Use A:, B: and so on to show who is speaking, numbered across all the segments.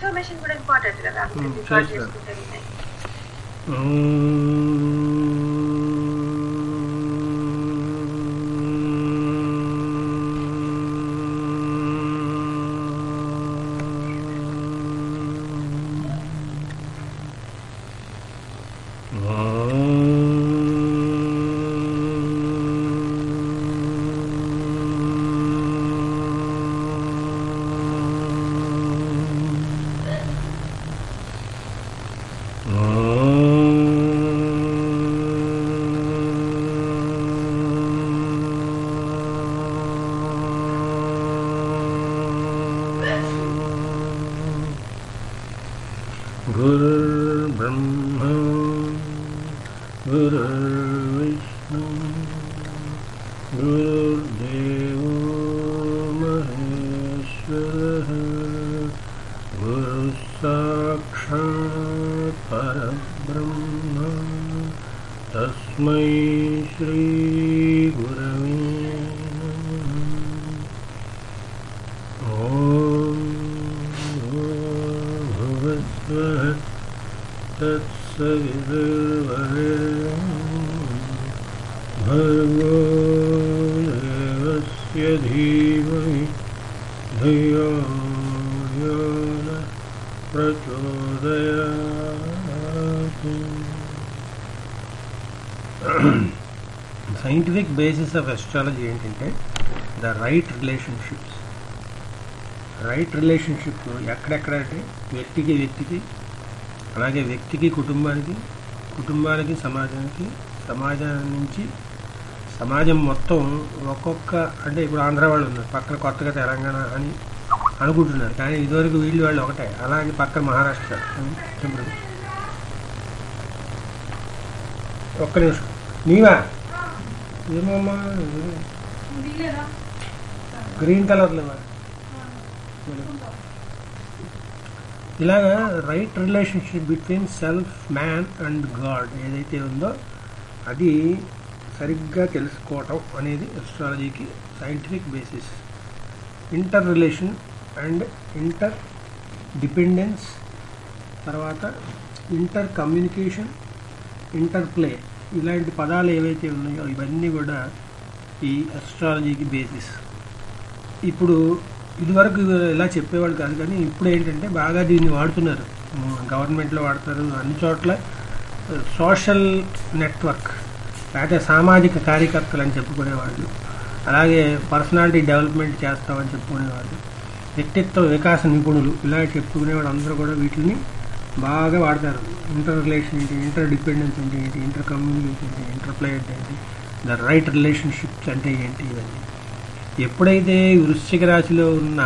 A: Information కూడా important కదా
B: Hmm,
A: record
B: చేస్తారు.
A: చేసుకుంటే విన్నాయి
B: गुरुर्ब्रह्मा गुरुर्विष्णु गुरुर्देवो महेश्वरः गुरुः साक्षात् परब्रह्म तस्मै श्रीगुरवे नमः ॐ भुवस्वः तत्सवितुर्वरेण्यं भर्गो देवस्य धीमहि धियो यो नः प्रचोदयात् సైంటిఫిక్ బేసిస్ ఆఫ్ ఎస్ట్రాలజీ ఏంటంటే the right relationships right relationship ఎక్కడెక్కడ అంటే వ్యక్తికి వ్యక్తికి అలాగే వ్యక్తికి కుటుంబానికి కుటుంబానికి సమాజానికి సమాజం నుంచి సమాజం మొత్తం ఒక్కొక్క అంటే ఇప్పుడు ఆంధ్ర వాళ్ళు ఉన్నారు పక్కన కొత్తగా తెలంగాణ అని అనుకుంటున్నారు కానీ ఇదివరకు వీళ్ళు వాళ్ళు ఒకటే అలాగే పక్కన మహారాష్ట్ర చెప్పండి ఒక్క నిమిషం నీవా ఏమమ్మా గ్రీన్ కలర్ లేవా ఇలాగా right relationship between self man and God ఏదైతే ఉందో అది సరిగ్గా తెలుసుకోవటం అనేది అస్ట్రాలజీకి scientific basis interrelation and interdependence తర్వాత ఇంటర్ కమ్యూనికేషన్ ఇంటర్ ప్లే ఇలాంటి పదాలు ఏవైతే ఉన్నాయో ఇవన్నీ కూడా ఈ అస్ట్రాలజీకి బేసిస్ ఇప్పుడు ఇదివరకు ఇలా చెప్పేవాళ్ళు కాదు కానీ ఇప్పుడు ఏంటంటే బాగా దీన్ని వాడుతున్నారు గవర్నమెంట్లో వాడతారు అన్ని చోట్ల సోషల్ నెట్వర్క్ లేకపోతే సామాజిక కార్యకర్తలు అని చెప్పుకునేవాళ్ళు అలాగే పర్సనాలిటీ డెవలప్మెంట్ చేస్తామని చెప్పుకునేవాళ్ళు వ్యక్తిత్వ వికాస నిపుణులు ఇలా చెప్పుకునే వాళ్ళందరూ కూడా వీటిని బాగా వాడతారు ఇంటర్ రిలేషన్ ఏంటి ఇంటర్ డిపెండెన్స్ అంటే ఏంటి ఇంటర్ కమ్యూనికేషన్ ఏంటి ఇంటర్ ప్లే అంటే ఏంటి ద రైట్ రిలేషన్షిప్స్ అంటే ఏంటి ఇవన్నీ ఎప్పుడైతే వృశ్చిక రాశిలో ఉన్న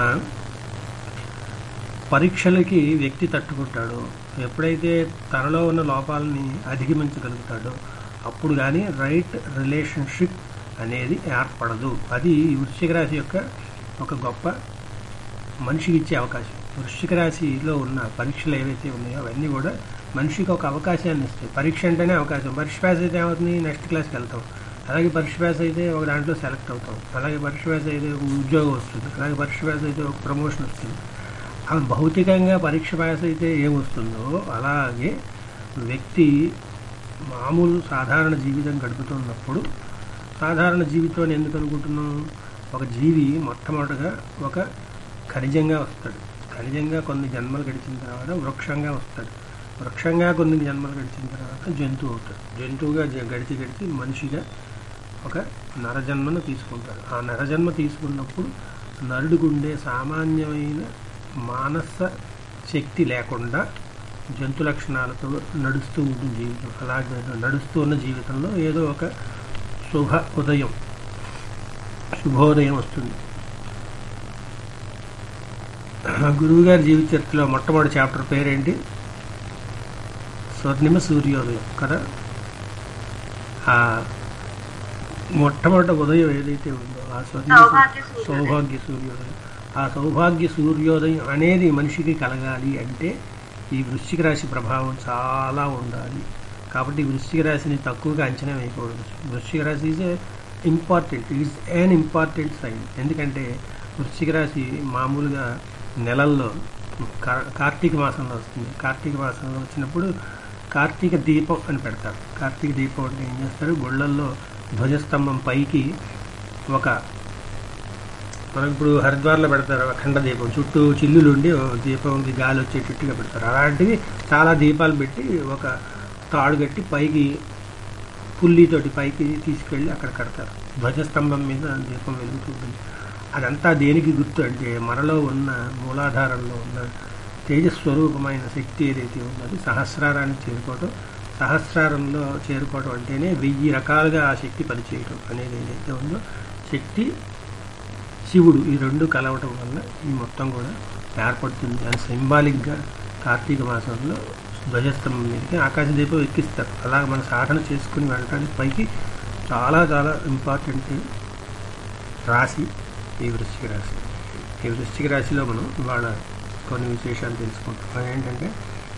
B: పరీక్షలకి వ్యక్తి తట్టుకుంటాడో ఎప్పుడైతే తనలో ఉన్న లోపాలని అధిగమించగలుగుతాడో అప్పుడు కానీ రైట్ రిలేషన్షిప్ అనేది ఏర్పడదు అది వృశ్చిక రాశి యొక్క ఒక గొప్ప మనిషికి ఇచ్చే అవకాశం వృశ్చిక రాశిలో ఉన్న పరీక్షలు ఏవైతే ఉన్నాయో అవన్నీ కూడా మనిషికి ఒక అవకాశాన్ని ఇస్తాయి పరీక్ష అంటేనే అవకాశం పరీక్ష పాస్ అయితే ఏమవుతుంది నెక్స్ట్ క్లాస్కి వెళ్తాం అలాగే పరీక్ష పాస్ అయితే ఒక దాంట్లో సెలెక్ట్ అవుతాం అలాగే పరీక్ష పాస్ అయితే ఒక ఉద్యోగం వస్తుంది అలాగే పరీక్ష పాస్ అయితే ఒక ప్రమోషన్ వస్తుంది అవి భౌతికంగా పరీక్ష పాస్ అయితే ఏమొస్తుందో అలాగే వ్యక్తి మామూలు సాధారణ జీవితం గడుపుతున్నప్పుడు సాధారణ జీవితం ఎందుకు అనుకుంటున్నాం ఒక జీవి మొట్టమొదటగా ఒక ఖనిజంగా వస్తాడు ఖనిజంగా కొన్ని జన్మలు గడిచిన తర్వాత వృక్షంగా వస్తాడు వృక్షంగా కొన్ని జన్మలు గడిచిన తర్వాత జంతువు అవుతాడు జంతువుగా జ- గడిచి గడిచి మనిషిగా ఒక నరజన్మను తీసుకుంటాడు ఆ నరజన్మ తీసుకున్నప్పుడు నరుడికి ఉండే సామాన్యమైన మానస శక్తి లేకుండా జంతు లక్షణాలతో నడుస్తూ ఉంటుంది జీవితం అలాగే నడుస్తూ ఉన్న జీవితంలో ఏదో ఒక శుభ ఉదయం శుభోదయం వస్తుంది గురువుగారి జీవిత చరిత్రలో మొట్టమొదటి చాప్టర్ పేరేంటి స్వర్ణిమ సూర్యోదయం కదా ఆ మొట్టమొదటి ఉదయం ఏదైతే ఉందో ఆ స్వర్ణిమ
A: సౌభాగ్య సూర్యోదయం.
B: సౌభాగ్య సూర్యోదయం ఆ సౌభాగ్య సూర్యోదయం అనేది మనిషికి కలగాలి అంటే ఈ వృశ్చిక రాశి ప్రభావం చాలా ఉండాలి కాబట్టి ఈ వృశ్చిక రాశిని తక్కువగా అంచనా వేయకూడదు వృశ్చిక రాశి is important is an important sign ఎందుకంటే వృశ్చిక రాశి మామూలుగా నెలల్లో కా- కార్తీక మాసంలో వస్తుంది కార్తీక మాసంలో వచ్చినప్పుడు కార్తీక దీపం అని పెడతారు కార్తీక దీపం అంటే ఏం చేస్తారు గుళ్ళల్లో ధ్వజస్తంభం పైకి ఒక మనకి ఇప్పుడు హరిద్వార్లో పెడతారు అఖండ దీపం చుట్టూ చిల్లులు ఉండి ఓ దీపంకి గాలి వచ్చేటట్టుగా పెడతారు అలాంటివి చాలా దీపాలు పెట్టి ఒక తాడు కట్టి పైకి పుల్లితోటి పైకి తీసుకెళ్ళి అక్కడ కడతారు ధ్వజస్తంభం మీద దీపం వెలుగుతుంటుంది అదంతా దేనికి గుర్తు అంటే మనలో ఉన్న మూలాధారంలో ఉన్న తేజస్వరూపమైన శక్తి ఏదైతే ఉన్నది సహస్రారానికి చేరుకోవటం సహస్రారంలో చేరుకోవటం అంటేనే వెయ్యి రకాలుగా ఆ శక్తి పనిచేయటం అనేది ఏదైతే ఉందో శక్తి శివుడు ఈ రెండు కలవటం వల్ల ఈ మొత్తం కూడా ఏర్పడుతుంది అని సింబాలిక్గా కార్తీక మాసంలో ధ్వజస్తంభం మీదకి ఆకాశ దీపం ఎక్కిస్తారు అలా మన సాధన చేసుకుని వెళ్ళడానికి పైకి చాలా చాలా ఇంపార్టెంట్ రాశి ఈ వృశ్చిక రాశి ఈ వృశ్చిక రాశిలో మనం ఇవాళ కొన్ని విశేషాలు తెలుసుకుంటాం ఏంటంటే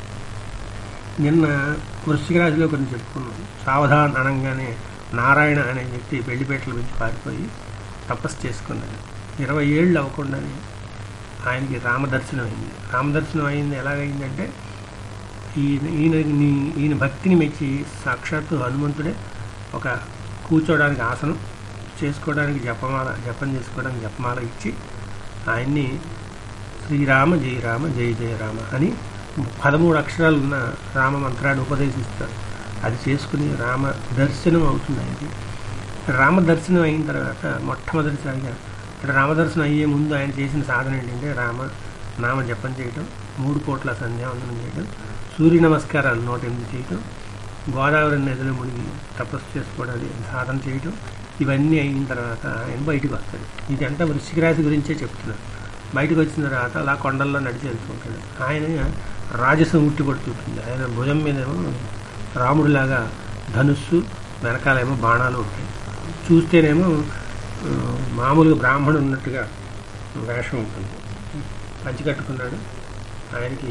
B: నిన్న వృశ్చిక రాశిలో కొన్ని చెప్పుకున్నాం సావధాన్ అనగానే నారాయణ అనే వ్యక్తి పెళ్లిపేటల నుంచి పారిపోయి తపస్సు చేసుకున్నాడు ఇరవై ఏళ్ళు అవ్వకుండానే ఆయనకి రామదర్శనం అయింది రామదర్శనం అయింది ఎలాగైందంటే ఈయన ఈయన ఈయన భక్తిని మెచ్చి సాక్షాత్తు హనుమంతుడే ఒక కూర్చోడానికి ఆసనం చేసుకోవడానికి జపమాల జపం చేసుకోవడానికి జపమాల ఇచ్చి ఆయన్ని శ్రీరామ జయ రామ జయ జయ రామ అని పదమూడు అక్షరాలు ఉన్న రామ మంత్రాన్ని ఉపదేశిస్తారు అది చేసుకుని రామ దర్శనం అవుతుంది ఆయనకి రామ దర్శనం అయిన తర్వాత మొట్టమొదటిసారిగా ఇక్కడ రామదర్శనం అయ్యే ముందు ఆయన చేసిన సాధన ఏంటంటే రామ నామ జపం చేయటం మూడు కోట్ల సంధ్యావందనం చేయటం సూర్య నమస్కారాలు నూట ఎనిమిది చేయటం గోదావరి నదిలో మునిగి తపస్సు చేసుకోవడానికి సాధన చేయటం ఇవన్నీ అయిన తర్వాత ఆయన బయటకు వస్తాడు ఇదంతా వృశ్చిక రాశి గురించే చెప్తున్నారు బయటకు వచ్చిన తర్వాత అలా కొండల్లో నడిచి వెళ్తుంటాడు ఆయన రాజసం ఉట్టి పడుతుంటుంది ఆయన భుజం మీదేమో రాముడిలాగా ధనుస్సు వెనకాలేమో బాణాలు ఉంటాయి చూస్తేనేమో ఆ, మామూలుగా బ్రాహ్మణుడు ఉన్నట్టుగా వేషం ఉంటుంది పంచి కట్టుకున్నాడు ఆయనకి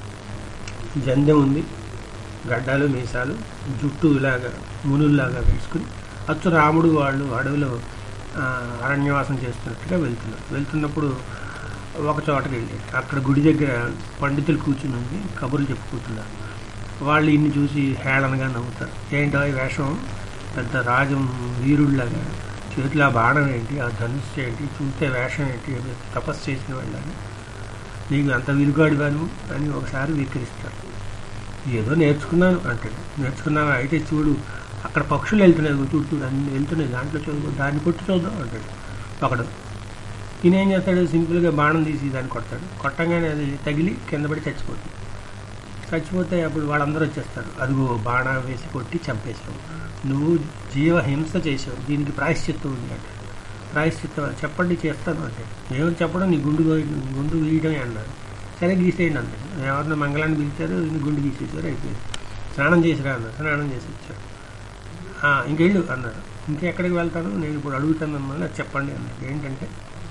B: జందెం ఉంది గడ్డాలు మీసాలు జుట్టు ఇలాగా మునుల్లాగా వేసుకుని అచ్చు రాముడు వాళ్ళు అడవిలో ఆ, అరణ్యవాసం చేస్తున్నట్టుగా వెళ్తున్నారు వెళ్తున్నప్పుడు ఒక చోటకి వెళ్ళి అక్కడ గుడి దగ్గర పండితులు కూర్చుని ఉంది కబుర్లు చెప్పుకుంటున్నారు వాళ్ళు ఇన్ని చూసి హేళనగా నవ్వుతారు ఏంటో ఈ వేషం పెద్ద రాజం వీరుడిలాగా చేతిలో ఆ బాణం ఏంటి ఆ ధనుస్సు ఏంటి చూస్తే వేషం ఏంటి తపస్సు చేసిన వాళ్ళని నీకు అంత విలుగాడివాను అని ఒకసారి వికరిస్తారు ఏదో నేర్చుకున్నాను అంటాడు నేర్చుకున్నావా అయితే చూడు అక్కడ పక్షులు వెళ్తున్నాయి ఇదిగో చూడు చూడు అన్ని వెళ్తున్నాయి దాంట్లో చదువు దాన్ని కొట్టి చూద్దాం అంటాడు ఒకడు ఈయన ఏం చేస్తాడు సింపుల్గా బాణం తీసి దాన్ని కొడతాడు కొట్టంగానే అది తగిలి కింద పడి చచ్చిపోతుంది చచ్చిపోతే అప్పుడు వాళ్ళందరూ వచ్చేస్తారు అదిగో బాణం వేసి కొట్టి చంపేశావు నువ్వు జీవ హింస చేసావు దీనికి ప్రాయశ్చిత్తం ఉంది అంటే ప్రాయశ్చిత్తం చెప్పండి చేస్తాను అంటే ఏమని చెప్పడం నీ గుండు గోయడం నీ గుండు గీయడమే అన్నారు సరే గీసేయండి అన్నాడు ఎవరిని మంగళాన్ని పిలిచారు నీ గుండు గీసేసారు అయిపోయింది స్నానం చేసిరా అన్నారు స్నానం చేసి వచ్చాడు "ఆ, ఇంకెళ్ళు అన్నాడు ఇంకెక్కడికి వెళ్తాను నేను ఇప్పుడు అడుగుతాను మిమ్మల్ని అది చెప్పండి అన్నాడు ఏంటంటే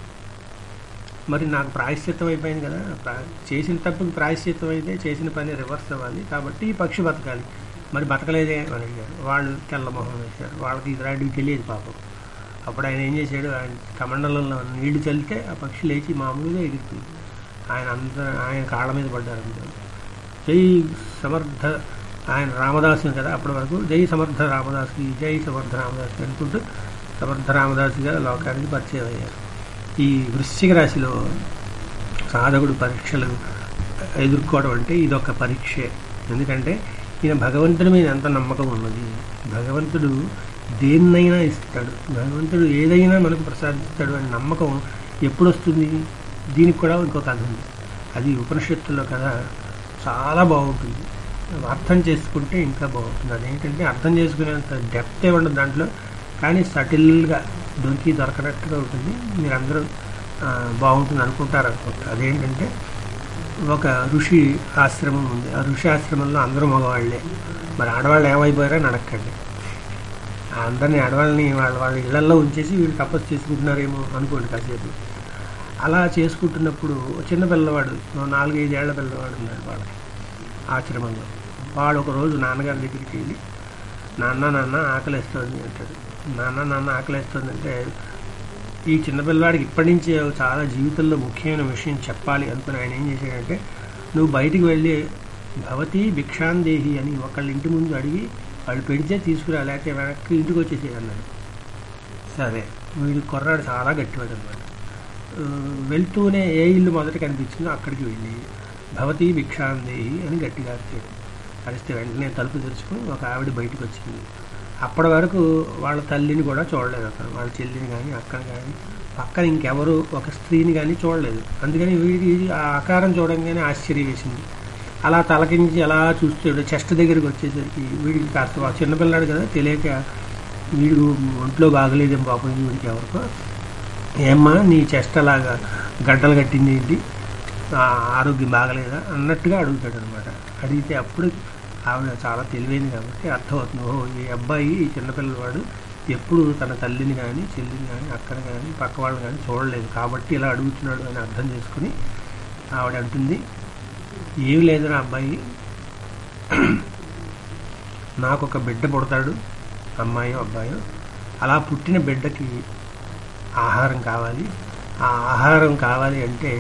B: మరి నాకు ప్రాయశ్చిత్తం అయిపోయింది కదా ప్రా- చేసిన తప్పుకి ప్రాయశ్చిత్తం అయితే చేసిన పని రివర్స్ అవ్వాలి కాబట్టి ఈ పక్షి బతకాలి మరి బతకలేదే అని అడిగారు వాళ్ళు తెల్లమొహం వేశారు వాళ్ళకి ఇలాంటివి తెలియదు పాపం అప్పుడు ఆయన ఏం చేశాడు ఆయన కమండలంలో నీళ్లు చల్లితే ఆ పక్షి లేచి మామూలుగా ఎగిరిపోయింది ఆయన అంత ఆయన కాళ్ళ మీద పడ్డారు అందరూ జై సమర్థ ఆయన రామదాసు కదా అప్పటి వరకు జై సమర్థ రామదాసుకి జై సమర్థ రామదాసుకి అనుకుంటూ సమర్థ రామదాసుగా లోకానికి పరిచయం అయ్యారు ఈ వృశ్చిక రాశిలో సాధకుడు పరీక్షలు ఎదుర్కోవడం అంటే ఇదొక పరీక్షే ఎందుకంటే ఈయన భగవంతుడి మీద ఎంత నమ్మకం ఉన్నది భగవంతుడు దేన్నైనా ఇస్తాడు భగవంతుడు ఏదైనా మనకు ప్రసాదిస్తాడు అనే నమ్మకం ఎప్పుడు వస్తుంది దీనికి కూడా ఇంకో కథ ఉంది అది ఉపనిషత్తుల్లో కథ చాలా బాగుంటుంది అర్థం చేసుకుంటే ఇంకా బాగుంటుంది అదేంటంటే అర్థం చేసుకునేంత డెప్తే ఉండదు దాంట్లో కానీ సటిల్గా దొరికి దొరకనట్టుగా ఉంటుంది మీరందరూ ఆ, బాగుంటుంది అనుకుంటారు అనుకుంటారు అదేంటంటే ఒక ఋషి ఆశ్రమం ఉంది ఆ ఋషి ఆశ్రమంలో అందరూ మగవాళ్ళే మరి ఆడవాళ్ళు ఏమైపోయారని అడగండి అందరినీ ఆడవాళ్ళని వాళ్ళ వాళ్ళ ఇళ్లలో ఉంచేసి వీళ్ళు తపస్సు చేసుకుంటున్నారేమో అనుకోండి కాసేపు అలా చేసుకుంటున్నప్పుడు ఒక చిన్న పిల్లవాడు ఓ నాలుగైదేళ్ల పిల్లవాడు ఉన్నాడు వాళ్ళకి ఆశ్రమంలో వాడు ఒక రోజు నాన్నగారి దగ్గరికి వెళ్ళి నాన్న నాన్న ఆకలిస్తుంది అంటాడు నాన్న నాన్న ఆకలిస్తుంది అంటే ఈ చిన్నపిల్లవాడికి ఇప్పటి నుంచే చాలా జీవితంలో ముఖ్యమైన విషయం చెప్పాలి అనుకుని ఆయన ఏం చేశాడంటే నువ్వు బయటికి వెళ్ళి భవతి భిక్షాందేహి అని ఒకళ్ళ ఇంటి ముందు అడిగి వాళ్ళు పెడితే తీసుకురా లేకపోతే వెనక్కి ఇంటికి వచ్చేసి అన్నాడు సరే వీడు కుర్రాడు చాలా గట్టివాడు అనమాట వెళ్తూనే ఏ ఇల్లు మొదట కనిపించిందో అక్కడికి వెళ్ళి భవతి భిక్షాందేహి అని గట్టిగా అరిచాడు అరిస్తే వెంటనే తలుపు తెరుచుకుని ఒక ఆవిడ బయటకు వచ్చింది అప్పటి వరకు వాళ్ళ తల్లిని కూడా చూడలేదు అతను వాళ్ళ చెల్లిని కానీ అక్కని కానీ పక్కన ఇంకెవరు ఒక స్త్రీని కానీ చూడలేదు అందుకని వీడికి ఆ ఆకారం చూడంగానే ఆశ్చర్యం వేసింది అలా తలకించి అలా చూస్తాడు చెస్ట్ దగ్గరికి వచ్చేసరికి వీడికి కాస్త ఆ చిన్నపిల్లాడు కదా తెలియక వీడు ఒంట్లో బాగలేదేం పాపం వీడికి ఎవరికో ఏమ్మా నీ చెస్ట్ అలాగా గడ్డలు కట్టింది ఏంటి ఆ ఆరోగ్యం బాగలేదా అన్నట్టుగా అడుగుతాడు అనమాట అడిగితే అప్పుడు ఆవిడ చాలా తెలివైంది కాబట్టి అర్థమవుతుంది ఓహో ఈ అబ్బాయి ఈ చిన్నపిల్లవాడు ఎప్పుడు తన తల్లిని కానీ చెల్లిని కానీ అక్కని కానీ పక్క వాళ్ళని కానీ చూడలేదు కాబట్టి ఇలా అడుగుతున్నాడు అని అర్థం చేసుకుని ఆవిడ అంటుంది ఏమి లేదు నా అబ్బాయి నాకు ఒక బిడ్డ పుడతాడు అమ్మాయో అబ్బాయో అలా పుట్టిన బిడ్డకి ఆహారం కావాలి ఆ ఆహారం కావాలి అంటే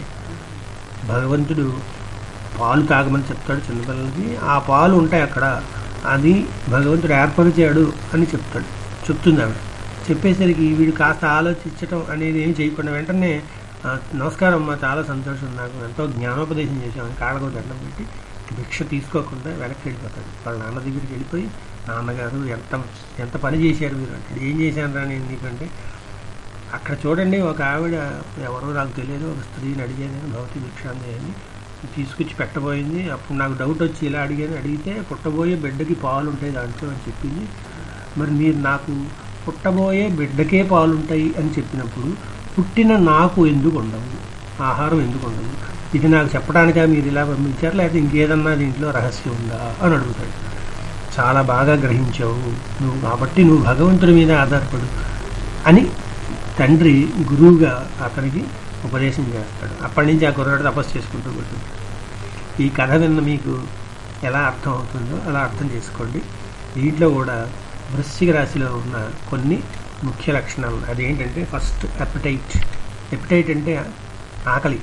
B: భగవంతుడు పాలు తాగమని చెప్తాడు చిన్నపిల్లలకి ఆ పాలు ఉంటాయి అక్కడ అది భగవంతుడు ఏర్పరిచాడు అని చెప్తాడు చెప్తుంది ఆవిడ చెప్పేసరికి వీడు కాస్త ఆలోచించటం అనేది ఏం చేయకుండా వెంటనే "ఆ, నమస్కారం అమ్మా చాలా సంతోషం నాకు ఎంతో జ్ఞానోపదేశం చేశామని కాళ్ళకు దండం పెట్టి భిక్ష తీసుకోకుండా వెనక్కి వెళ్ళిపోతాడు వాళ్ళ నాన్న దగ్గరికి వెళ్ళిపోయి నాన్నగారు ఎంత ఎంత పని చేశారు మీరు అంటే ఏం చేశాను రా నేను నీకంటే అక్కడ చూడండి ఒక ఆవిడ ఎవరో నాకు తెలియదు ఒక స్త్రీని అడిగాను నేను భవతి భిక్షాంది అని తీసుకొచ్చి పెట్టబోయింది అప్పుడు నాకు డౌట్ వచ్చి ఇలా అడిగాను అడిగితే పుట్టబోయే బిడ్డకి పాలు ఉంటాయి దాంట్లో అని చెప్పింది మరి మీరు నాకు పుట్టబోయే బిడ్డకే పాలు ఉంటాయి అని చెప్పినప్పుడు పుట్టిన నాకు ఎందుకు ఉండవు ఆహారం ఎందుకు ఉండదు ఇది నాకు చెప్పడానికా మీరు ఇలా పంపించారు లేకపోతే ఇంకేదన్నా దీంట్లో రహస్యం ఉందా అని అడుగుతాడు చాలా బాగా గ్రహించావు నువ్వు కాబట్టి నువ్వు భగవంతుడి మీద ఆధారపడు అని తండ్రి గురువుగా అతనికి ఉపదేశం చేస్తాడు అప్పటి నుంచి ఆ కుర్రాడు తపస్సు చేసుకుంటూ కూర్చుంటాడు ఈ కథ విన్న మీకు ఎలా అర్థం అవుతుందో అలా అర్థం చేసుకోండి దీంట్లో కూడా వృశ్చిక రాశిలో ఉన్న కొన్ని ముఖ్య లక్షణాలు అదేంటంటే ఫస్ట్ ఎపిటైట్ ఎపిటైట్ అంటే ఆకలి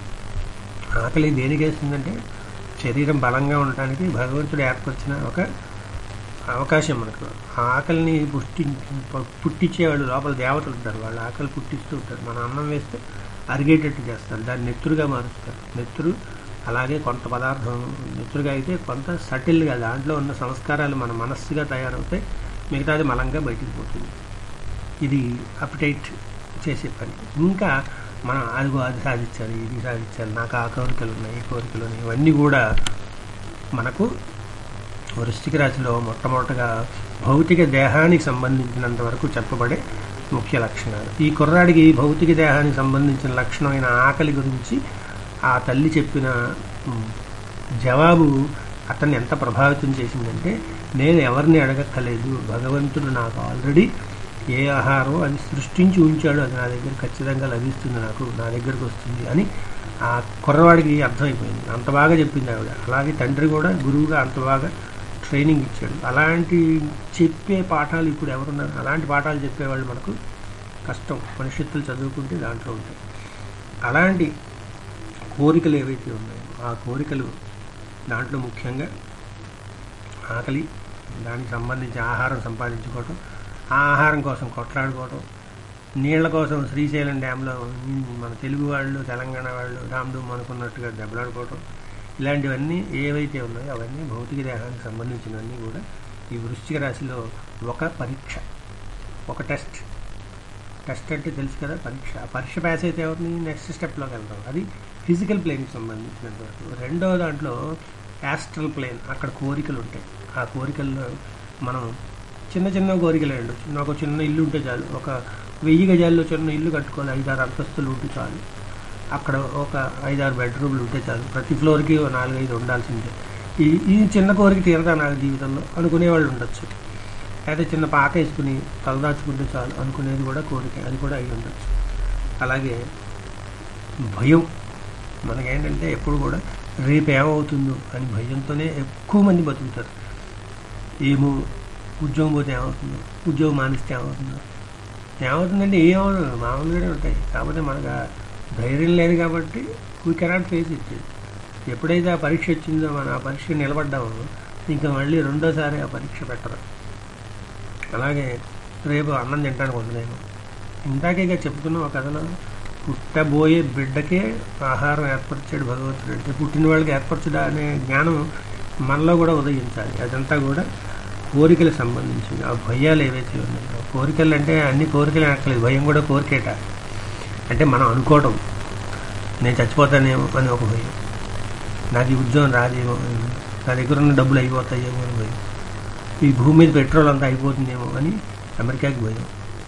B: ఆకలి దేనికి వేస్తుందంటే శరీరం బలంగా ఉండటానికి భగవంతుడు ఏర్పరిచిన ఒక అవకాశం మనకు ఆ ఆకలిని పుష్టి పుట్టించేవాళ్ళు లోపల దేవతలు ఉంటారు వాళ్ళు ఆకలి పుట్టిస్తూ ఉంటారు మన అన్నం వేస్తే అరిగేటట్టు చేస్తారు దాన్ని నెత్తురుగా మారుస్తారు నెత్తురు అలాగే కొంత పదార్థం నెత్తురుగా అయితే కొంత సటిల్గా దాంట్లో ఉన్న సంస్కారాలు మన మనస్సుగా తయారవుతాయి మిగతాది మలంగా బయటికి పోతుంది ఇది అపిటైట్ చేసే పని ఇంకా మనం అదిగో అది సాధించాలి ఇది సాధించాలి నాకు ఆ కోరికలు ఉన్నాయి ఈ కోరికలు ఉన్నాయి ఇవన్నీ కూడా మనకు వృశ్చిక రాశిలో మొట్టమొదటగా భౌతిక దేహానికి సంబంధించినంత వరకు చెప్పబడే ముఖ్య లక్షణాలు ఈ కుర్రాడికి భౌతిక దేహానికి సంబంధించిన లక్షణమైన ఆకలి గురించి ఆ తల్లి చెప్పిన ఉమ్, జవాబు అతన్ని ఎంత ప్రభావితం చేసిందంటే నేను ఎవరిని అడగక్కలేదు భగవంతుడు నాకు ఆల్రెడీ ఏ ఆహారం అది సృష్టించి ఉంచాడు అది నా దగ్గర ఖచ్చితంగా లభిస్తుంది నాకు నా దగ్గరకు వస్తుంది అని ఆ కుర్రవాడికి అర్థమైపోయింది అంత బాగా చెప్పింది ఆవిడ అలాగే తండ్రి కూడా గురువుగా అంత బాగా ట్రైనింగ్ ఇచ్చాడు అలాంటి చెప్పే పాఠాలు ఇప్పుడు ఎవరున్నారు అలాంటి పాఠాలు చెప్పేవాళ్ళు మనకు కష్టం మనుషత్తులు చదువుకుంటే దాంట్లో ఉంటాయి అలాంటి కోరికలు ఏవైతే ఉన్నాయో ఆ కోరికలు దాంట్లో ముఖ్యంగా ఆకలి దానికి సంబంధించి ఆహారం సంపాదించుకోవటం ఆ ఆహారం కోసం కొట్లాడుకోవటం నీళ్ల కోసం శ్రీశైలం డ్యాంలో మన తెలుగు వాళ్ళు తెలంగాణ వాళ్ళు రామ్డూమ్ అనుకున్నట్టుగా దెబ్బలాడుకోవటం ఇలాంటివన్నీ ఏవైతే ఉన్నాయో అవన్నీ భౌతిక దేహానికి సంబంధించినవన్నీ కూడా ఈ వృశ్చిక రాశిలో ఒక పరీక్ష ఒక టెస్ట్ టెస్ట్ అంటే తెలుసు కదా పరీక్ష ఆ పరీక్ష పాస్ అయితే ఎవరిని నెక్స్ట్ స్టెప్లోకి వెళ్తాం అది ఫిజికల్ ప్లేన్కి సంబంధించినంత వరకు రెండో దాంట్లో యాస్ట్రల్ ప్లేన్ అక్కడ కోరికలు ఉంటాయి ఆ కోరికల్లో మనం చిన్న చిన్న కోరికలు ఉండొచ్చు నాకు చిన్న ఇల్లు ఉంటే చాలు ఒక వెయ్యి గజాల్లో చిన్న ఇల్లు కట్టుకోవాలి ఐదారు అంతస్తులు ఉంటే చాలు అక్కడ ఒక ఐదారు బెడ్రూమ్లు ఉంటే చాలు ప్రతి ఫ్లోర్కి ఓ నాలుగైదు ఉండాల్సిందే ఈ ఈ చిన్న కోరిక తీరదా నాకు జీవితంలో అనుకునేవాళ్ళు ఉండొచ్చు అయితే చిన్న పాక వేసుకుని తలదాచుకుంటే చాలు అనుకునేది కూడా కోరిక అది కూడా అయి ఉండొచ్చు అలాగే భయం మనకేంటంటే ఎప్పుడు కూడా రేపు ఏమవుతుందో అని భయంతోనే ఎక్కువ మంది బతుకుతారు ఏమో ఉద్యోగం పోతే ఏమవుతుందో ఉద్యోగం మానేస్తే ఏమవుతుందో ఏమవుతుందంటే ఏమవుతుంది మామూలుగానే ఉంటాయి కాకపోతే మనకు ఆ ధైర్యం లేదు కాబట్టి వీ కెనాట్ ఫేస్ ఇట్ ఎప్పుడైతే ఆ పరీక్ష వచ్చిందో మనం ఆ పరీక్ష నిలబడ్డామో ఇంకా మళ్ళీ రెండోసారి ఆ పరీక్ష పెట్టరు అలాగే రేపు అన్నం తింటానికి ఉండలేము ఇందాకే ఇక చెప్పుకున్నాం ఒక కథలో పుట్టబోయే బిడ్డకే ఆహారం ఏర్పరిచాడు భగవంతుడు అంటే పుట్టిన వాళ్ళకి ఏర్పరచుడా అనే జ్ఞానం మనలో కూడా ఉదయించాలి అదంతా కూడా కోరికలకు సంబంధించింది ఆ భయాలు ఏవైతే ఉన్నాయో కోరికలు అంటే అన్ని కోరికలు అనట్లేదు భయం కూడా కోరికేట అంటే మనం అనుకోవటం నేను చచ్చిపోతానేమో అని ఒక భయం నాకు ఈ ఉద్యోగం రాదేమో అని నా దగ్గర ఉన్న డబ్బులు అయిపోతాయేమో అని భయం ఈ భూమి మీద పెట్రోల్ అంతా అయిపోతుందేమో అని అమెరికాకి భయం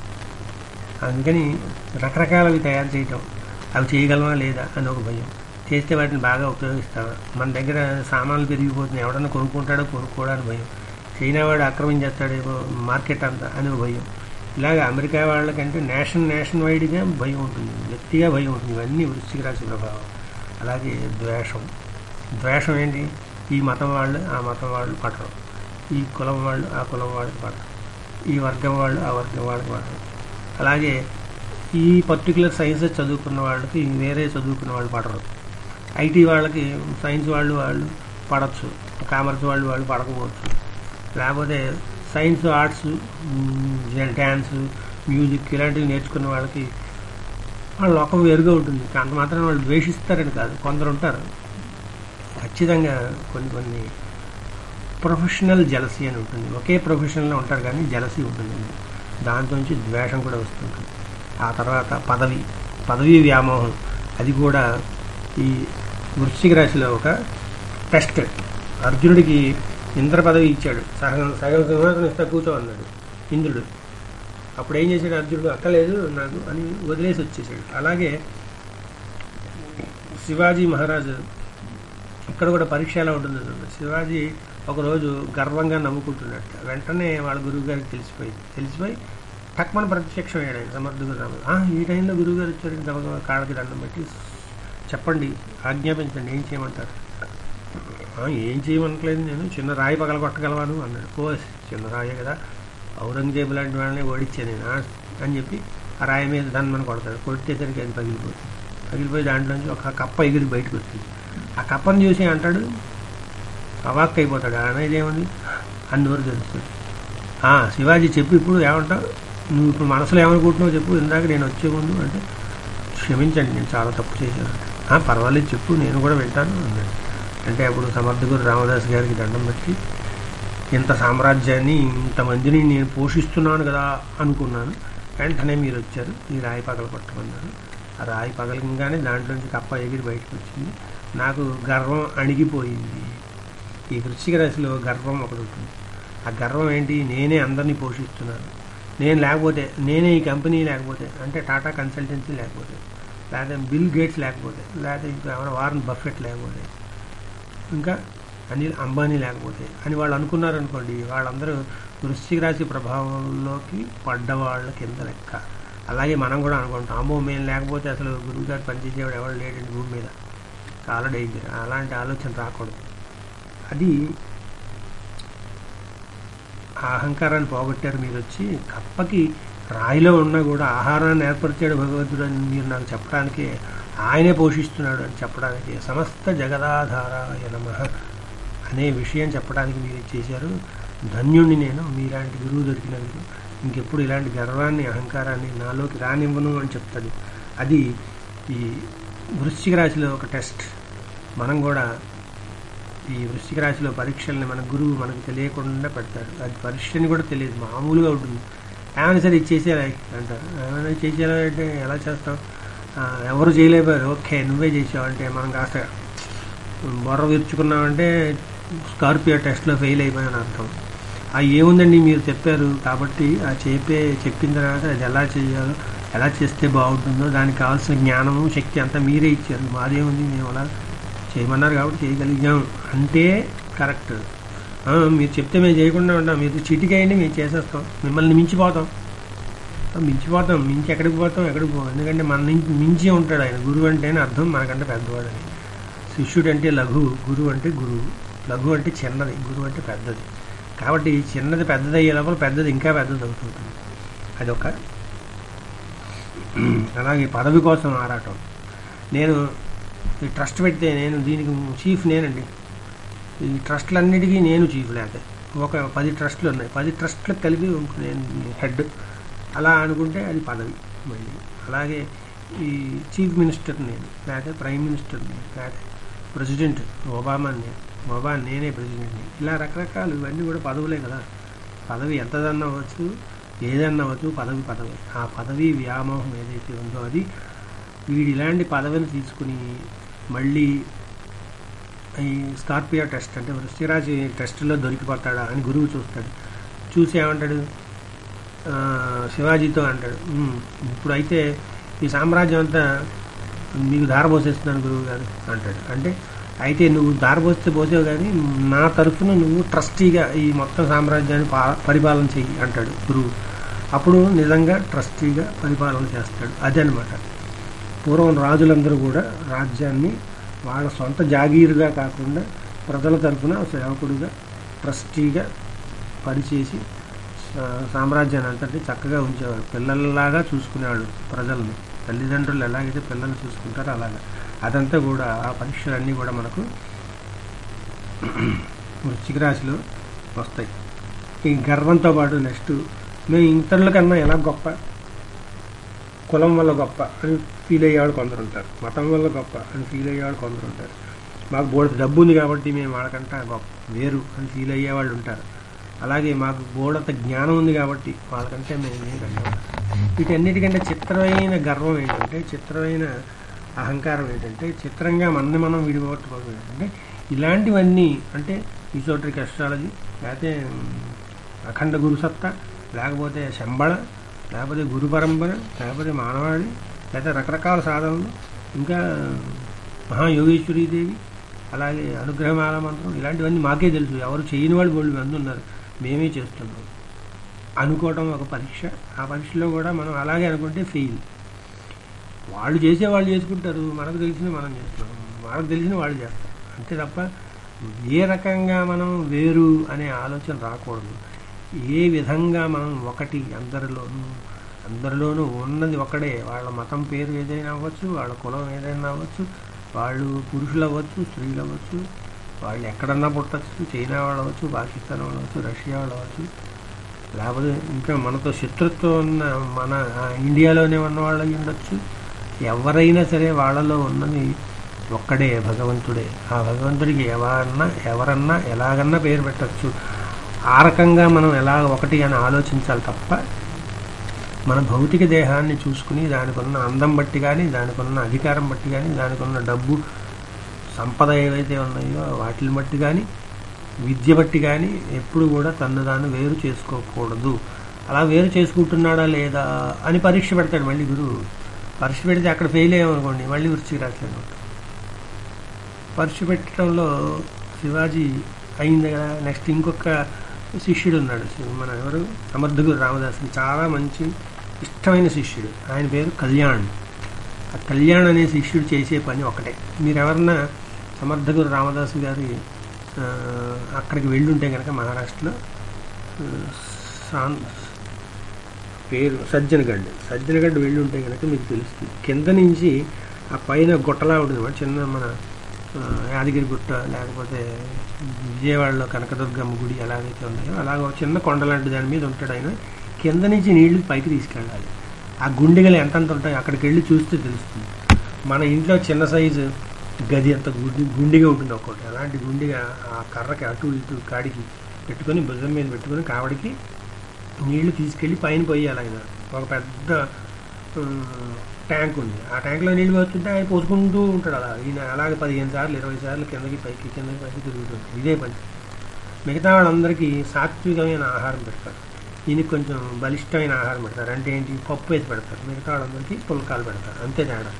B: అందుకని రకరకాలవి తయారు చేయటం అవి చేయగలమా లేదా అని ఒక భయం చేస్తే వాటిని బాగా ఉపయోగిస్తావా మన దగ్గర సామాన్లు పెరిగిపోతున్నాయి ఎవడన్నా కొనుక్కుంటాడో కొనుక్కోవడానికి భయం చైనా వాడు ఆక్రమించేస్తాడేమో మార్కెట్ అంతా అని ఒక భయం ఇలాగ అమెరికా వాళ్ళకంటే నేషన్ నేషన్ వైడ్గా భయం ఉంటుంది వ్యక్తిగా భయం ఉంటుంది ఇవన్నీ వృశ్చిక రాశి ప్రభావం అలాగే ద్వేషం ద్వేషం ఏంటి ఈ మతం వాళ్ళు ఆ మతం వాళ్ళు పడరు ఈ కులం వాళ్ళు ఆ కులం వాళ్ళకి పడరు ఈ వర్గం వాళ్ళు ఆ వర్గం వాళ్ళకి పడరు అలాగే ఈ పర్టికులర్ సైన్సెస్ చదువుకున్న వాళ్ళకి వేరే చదువుకున్న వాళ్ళు పడరు ఐటీ వాళ్ళకి సైన్స్ వాళ్ళు వాళ్ళు పడవచ్చు కామర్స్ వాళ్ళు వాళ్ళు పడకపోవచ్చు లేకపోతే సైన్స్ ఆర్ట్స్ డ్యాన్స్ మ్యూజిక్ ఇలాంటివి నేర్చుకున్న వాళ్ళకి వాళ్ళ లోకం వేరుగా ఉంటుంది అంత మాత్రం వాళ్ళు ద్వేషిస్తారని కాదు కొందరు ఉంటారు ఖచ్చితంగా కొన్ని కొన్ని ప్రొఫెషనల్ జలసీ అని ఉంటుంది ఒకే ప్రొఫెషన్లో ఉంటారు కానీ జలసీ ఉంటుంది దాంతో నుంచి ద్వేషం కూడా వస్తుంటుంది ఆ తర్వాత పదవి పదవీ వ్యామోహం అది కూడా ఈ వృశ్చిక రాశిలో ఒక టెస్ట్ అర్జునుడికి ఇంద్ర పదవి ఇచ్చాడు సగం సగం సింహాసనం ఇస్తా కూర్చో అన్నాడు ఇంద్రుడు అప్పుడు ఏం చేశాడు అర్జునుడు అక్కలేదు నాకు అని వదిలేసి వచ్చేసాడు అలాగే శివాజీ మహారాజు ఇక్కడ కూడా పరీక్ష ఎలా ఉంటుందో చూడండి. శివాజీ ఒకరోజు గర్వంగా నమ్ముకుంటున్నట్టు వెంటనే వాళ్ళ గురువు గారికి తెలిసిపోయింది తెలిసిపోయి టక్మన ప్రత్యక్షం అయ్యాడు ఆయన సమర్థుడు రాము "ఆ, ఈ టైంలో గురువు గారు వచ్చారు గబగబా కాళ్ళకి దండం పెట్టి చెప్పండి ఆజ్ఞాపించండి ఏం చేయమంటారు "ఆ, ఏం చేయమనట్లేదు నేను చిన్న రాయి పగల కొట్టగలవాను అన్నాడు ఓ చిన్న రాయే కదా ఔరంగజేబు లాంటి వాళ్ళని ఓడిచ్చా నేను "ఆ" అని చెప్పి ఆ రాయి మీద దాన్ని కొడతాడు కొట్టేసరికి అది పగిలిపోతుంది పగిలిపోయి దాంట్లోంచి ఒక కప్ప ఎగిరి బయటకు వస్తుంది ఆ కప్పను చూసి అంటాడు అవాక్ అయిపోతాడు అనేది ఏముంది అన్నోరు తెలుస్తుంది "ఆ, శివాజీ చెప్పు ఇప్పుడు ఏమంటావు నువ్వు ఇప్పుడు మనసులో ఏమనుకుంటున్నావు చెప్పు ఇందాక నేను వచ్చే ముందు అంటే క్షమించండి నేను చాలా తప్పు చేశాను "ఆ, పర్వాలేదు చెప్పు నేను కూడా వింటాను అన్నాడు అంటే అప్పుడు సమర్థకుడు రామదాస్ గారికి దండం పెట్టి ఇంత సామ్రాజ్యాన్ని ఇంతమందిని నేను పోషిస్తున్నాను కదా అనుకున్నాను వెంటనే మీరు వచ్చారు ఈ రాయి పగల కొట్టమన్నారు ఆ రాయి పగలగానే దాంట్లోంచి కప్ప ఎగిరి బయటకు వచ్చింది నాకు గర్వం అణిగిపోయింది ఈ వృశ్చిక రాశిలో గర్వం ఒకటి ఉంటుంది ఆ గర్వం ఏంటి నేనే అందరినీ పోషిస్తున్నాను నేను లేకపోతే నేనే ఈ కంపెనీ లేకపోతే అంటే టాటా కన్సల్టెన్సీ లేకపోతే లేకపోతే బిల్ గేట్స్ లేకపోతే లేకపోతే ఇంకా ఎవరైనా వారన్ బఫెట్ లేకపోతే ఇంకా అనిల్ అంబానీ లేకపోతే అని వాళ్ళు అనుకున్నారనుకోండి వాళ్ళందరూ వృశ్చిక రాశి ప్రభావంలోకి పడ్డవాళ్ళ కింద లెక్క అలాగే మనం కూడా అనుకుంటాం అమ్మో మేము లేకపోతే అసలు గురువు గారు పనిచేసేవాడు ఎవరు లేడండి భూమి మీద చాలా డేంజర్ అలాంటి ఆలోచన రాకూడదు అది ఆ అహంకారాన్ని పోగొట్టారు మీరు వచ్చి కప్పకి రాయిలో ఉన్నా కూడా ఆహారాన్ని ఏర్పరిచాడు భగవంతుడు అని మీరు నాకు చెప్పడానికి ఆయనే పోషిస్తున్నాడు అని చెప్పడానికి సమస్త జగదాధారాయ నమ అనే విషయం చెప్పడానికి మీరు చేశారు ధన్యుణ్ణి నేను మీలాంటి గురువు దొరికినందుకు ఇంకెప్పుడు ఇలాంటి గర్వాన్ని అహంకారాన్ని నాలోకి రానివ్వను అని చెప్తాడు అది ఈ వృశ్చిక రాశిలో ఒక టెస్ట్ మనం కూడా ఈ వృశ్చిక రాశిలో పరీక్షల్ని మన గురువు మనకు తెలియకుండా పెడతాడు అది పరీక్షని కూడా తెలియదు మామూలుగా ఉంటుంది ఏమైనా సరే ఇది చేసేలా అంటారు ఏమైనా చేసేలా అంటే ఎలా చేస్తాం ఆ, ఎవరు చేయలేకపోయారు ఓకే నువ్వే చేసావు అంటే మనం కాస్త బొర్ర విరుచుకున్నామంటే స్కార్పియో టెస్ట్లో ఫెయిల్ అయిపోయాను అర్థం ఆ ఏముందండి మీరు చెప్పారు కాబట్టి ఆ చెప్పే చెప్పిన తర్వాత అది ఎలా చేయాలో ఎలా చేస్తే బాగుంటుందో దానికి కావాల్సిన జ్ఞానము శక్తి అంతా మీరే ఇచ్చారు మాదేముంది మేము అలా చేయమన్నారు కాబట్టి చేయగలిగాం అంటే కరెక్ట్ ఆ, మీరు చెప్తే మేము చేయకుండా ఉంటాం మీరు చిటికేయండి మేము చేసేస్తాం మిమ్మల్ని మించిపోతాం ఆ, మించిపోతాం మించి ఎక్కడికి పోతాం ఎక్కడికి పోతాం ఎందుకంటే మన నుంచి మించి ఉంటాడు ఆయన గురువు అంటేనే అర్థం మనకంటే పెద్దవాడని శిష్యుడు అంటే లఘు గురువు అంటే గురువు లఘు అంటే చిన్నది గురువు అంటే పెద్దది కాబట్టి చిన్నది పెద్దది అయ్యే లోపల పెద్దది ఇంకా పెద్దది అవుతుంటుంది అదొక అలాగే పదవి కోసం ఆరాటం నేను ఈ ట్రస్ట్ పెడితే నేను దీనికి చీఫ్ నేనండి ఈ ట్రస్ట్లన్నిటికీ నేను చీఫ్ లేకపోతే ఒక పది ట్రస్టులు ఉన్నాయి పది ట్రస్టులకు కలిపి నేను హెడ్ అలా అనుకుంటే అది పదవి మళ్ళీ అలాగే ఈ చీఫ్ మినిస్టర్ నేను లేకపోతే ప్రైమ్ మినిస్టర్ నేను లేకపోతే ప్రెసిడెంట్ ఒబామా నేను ఒబా నేనే ప్రెసిడెంట్ని ఇలా రకరకాలు ఇవన్నీ కూడా పదవులే కదా పదవి ఎంతదన్నా అవ్వచ్చు ఏదన్నా అవ్వచ్చు పదవి పదవి ఆ పదవి వ్యామోహం ఏదైతే ఉందో అది వీడు ఇలాంటి పదవిని తీసుకుని మళ్ళీ ఈ స్కార్పియో టెస్ట్ అంటే వృష్టిరాజు టెస్ట్లో దొరికిపోతాడా అని గురువు చూస్తాడు చూసి ఏమంటాడు ఆ, శివాజీతో అంటాడు "ఉమ్, ఇప్పుడైతే ఈ సామ్రాజ్యం అంతా మీకు ధారపోసేస్తున్నాను గురువు గారు అంటాడు అంటే అయితే నువ్వు ధారపోస్తే పోసావు కానీ నా తరఫున నువ్వు ట్రస్టీగా ఈ మొత్తం సామ్రాజ్యాన్ని పా- పరిపాలన చెయ్యి అంటాడు గురువు అప్పుడు నిజంగా ట్రస్టీగా పరిపాలన చేస్తాడు అదనమాట పూర్వం రాజులందరూ కూడా రాజ్యాన్ని వాళ్ళ సొంత జాగీరుగా కాకుండా ప్రజల తరఫున సేవకుడిగా ట్రస్టీగా పనిచేసి సా- సామ్రాజ్యాన్ని అంతటి చక్కగా ఉంచేవాడు పిల్లల్లాగా చూసుకునేవాడు ప్రజల్ని తల్లిదండ్రులు ఎలాగైతే పిల్లల్ని చూసుకుంటారో అలాగా అదంతా కూడా ఆ పరీక్షలన్నీ కూడా మనకు వృశ్చిక రాశిలో వస్తాయి ఈ గర్వంతో పాటు నెక్స్ట్ మేము ఇతరుల కన్నా ఎలా గొప్ప కులం వల్ల గొప్ప అని ఫీల్ అయ్యేవాడు కొందరు ఉంటారు మతం వల్ల గొప్ప అని ఫీల్ అయ్యేవాడు కొందరు ఉంటారు మాకు బోడత డబ్బు ఉంది కాబట్టి మేము వాళ్ళకంటే గొప్ప వేరు అని ఫీల్ అయ్యేవాళ్ళు ఉంటారు అలాగే మాకు బోడత జ్ఞానం ఉంది కాబట్టి వాళ్ళకంటే మేము ఏంటంటే వీటన్నిటికంటే చిత్రమైన గర్వం ఏంటంటే చిత్రమైన అహంకారం ఏంటంటే చిత్రంగా మనని మనం విడిగొట్టుకోవడం ఏంటంటే ఇలాంటివన్నీ అంటే ఈసోట్రిక్ అస్ట్రాలజీ లేకపోతే ఉమ్, అఖండ గురుసత్తా లేకపోతే శంబళ లేకపోతే గురు పరంపర లేకపోతే మానవాళి లేకపోతే రకరకాల సాధనలు ఇంకా మహాయోగేశ్వరీదేవి అలాగే అనుగ్రహమాల మంత్రం ఇలాంటివన్నీ మాకే తెలుసు ఎవరు చేయని వాళ్ళు బోళ్ళు మంది ఉన్నారు మేమే చేస్తున్నాం అనుకోవటం ఒక పరీక్ష ఆ పరీక్షలో కూడా మనం అలాగే అనుకుంటే ఫెయిల్ వాళ్ళు చేసే వాళ్ళు చేసుకుంటారు మనకు తెలిసిన మనం చేస్తాం మనకు తెలిసిన వాళ్ళు చేస్తారు అంతే తప్ప ఏ రకంగా మనం వేరు అనే ఆలోచన రాకూడదు ఏ విధంగా మనం ఒకటి అందరిలోనూ అందరిలోనూ ఉన్నది ఒకడే వాళ్ళ మతం పేరు ఏదైనా అవ్వచ్చు వాళ్ళ కులం ఏదైనా అవ్వచ్చు వాళ్ళు పురుషులు అవ్వచ్చు స్త్రీలు అవ్వచ్చు వాళ్ళు ఎక్కడన్నా పుట్టచ్చు చైనా వాళ్ళు అవ్వచ్చు పాకిస్తాన్ వాళ్ళు అవ్వచ్చు రష్యా వాళ్ళు అవ్వచ్చు లేకపోతే ఇంకా మనతో శత్రుత్వం ఉన్న మన ఆ, ఇండియాలోనే ఉన్న వాళ్ళు అయి ఉండొచ్చు ఎవరైనా సరే వాళ్ళలో ఉన్నది ఒక్కడే భగవంతుడే ఆ భగవంతుడికి ఎవరన్నా ఎవరన్నా ఎలాగన్నా పేరు పెట్టచ్చు ఆ రకంగా మనం ఎలా ఒకటి అని ఆలోచించాలి తప్ప మన భౌతిక దేహాన్ని చూసుకుని దానికి ఉన్న అందం బట్టి కానీ దానికి ఉన్న అధికారం బట్టి కానీ దానికి ఉన్న డబ్బు సంపద ఏవైతే ఉన్నాయో వాటిని బట్టి కానీ విద్య బట్టి కానీ ఎప్పుడు కూడా తను తాను వేరు చేసుకోకూడదు అలా వేరు చేసుకుంటున్నాడా లేదా అని పరీక్ష పెడతాడు మళ్ళీ గురువు పరీక్ష పెడితే అక్కడ ఫెయిల్ అయ్యామనుకోండి మళ్ళీ వృష్టికి రాట్లేదు పరీక్ష పెట్టడంలో శివాజీ అయింది కదా నెక్స్ట్ ఇంకొక శిష్యుడు ఉన్నాడు మన ఎవరు సమర్థగురు రామదాసు చాలా మంచి ఇష్టమైన శిష్యుడు ఆయన పేరు కళ్యాణ్ ఆ కళ్యాణ్ అనే శిష్యుడు చేసే పని ఒకటే మీరు ఎవరన్నా సమర్థగురు రామదాసు గారి ఆ, అక్కడికి వెళ్ళుంటే కనుక మహారాష్ట్రలో ఆ, సాన్ పేరు సజ్జనగడ్ సజ్జనగడ్ వెళ్ళి ఉంటే కనుక మీకు తెలుస్తుంది కింద నుంచి ఆ పైన గుట్టలా ఉంటుంది అన్నమాట. చిన్న మన ఆ, యాదగిరి గుట్ట లేకపోతే విజయవాడలో కనకదుర్గమ్మ గుడి ఎలాగైతే ఉన్నాయో అలాగ ఒక చిన్న కొండ లాంటి దాని మీద ఉంటాడు ఆయన కింద నుంచి నీళ్లు పైకి తీసుకెళ్ళాలి ఆ గుండెగలు ఎంతంత ఉంటాయో అక్కడికి వెళ్ళి చూస్తే తెలుస్తుంది మన ఇంట్లో చిన్న సైజు గది అంత గుండి గుండిగా ఉంటుంది ఒక్కొక్కటి అలాంటి గుండిగా ఆ కర్రకి అటు ఇటు కాడికి పెట్టుకొని భుజం మీద పెట్టుకొని కావడికి నీళ్లు తీసుకెళ్ళి పైన పోయాలి ఆయన ఒక పెద్ద ఆ, ట్యాంక్ ఉంది ఆ ట్యాంక్లో నీళ్ళు పోతుంటే ఆయన పోసుకుంటూ ఉంటాడు అలా ఈయన అలాగే పదిహేను సార్లు ఇరవై సార్లు కిందకి పైకి కిందకి పైకి తిరుగుతుంది ఇదే పని మిగతా వాళ్ళందరికీ సాత్వికమైన ఆహారం పెడతారు ఈయనకి కొంచెం బలిష్టమైన ఆహారం పెడతారు అంటే ఏంటి పప్పు వేసి పెడతారు మిగతా వాళ్ళందరికీ పుల్కాలు పెడతారు అంతే తేడా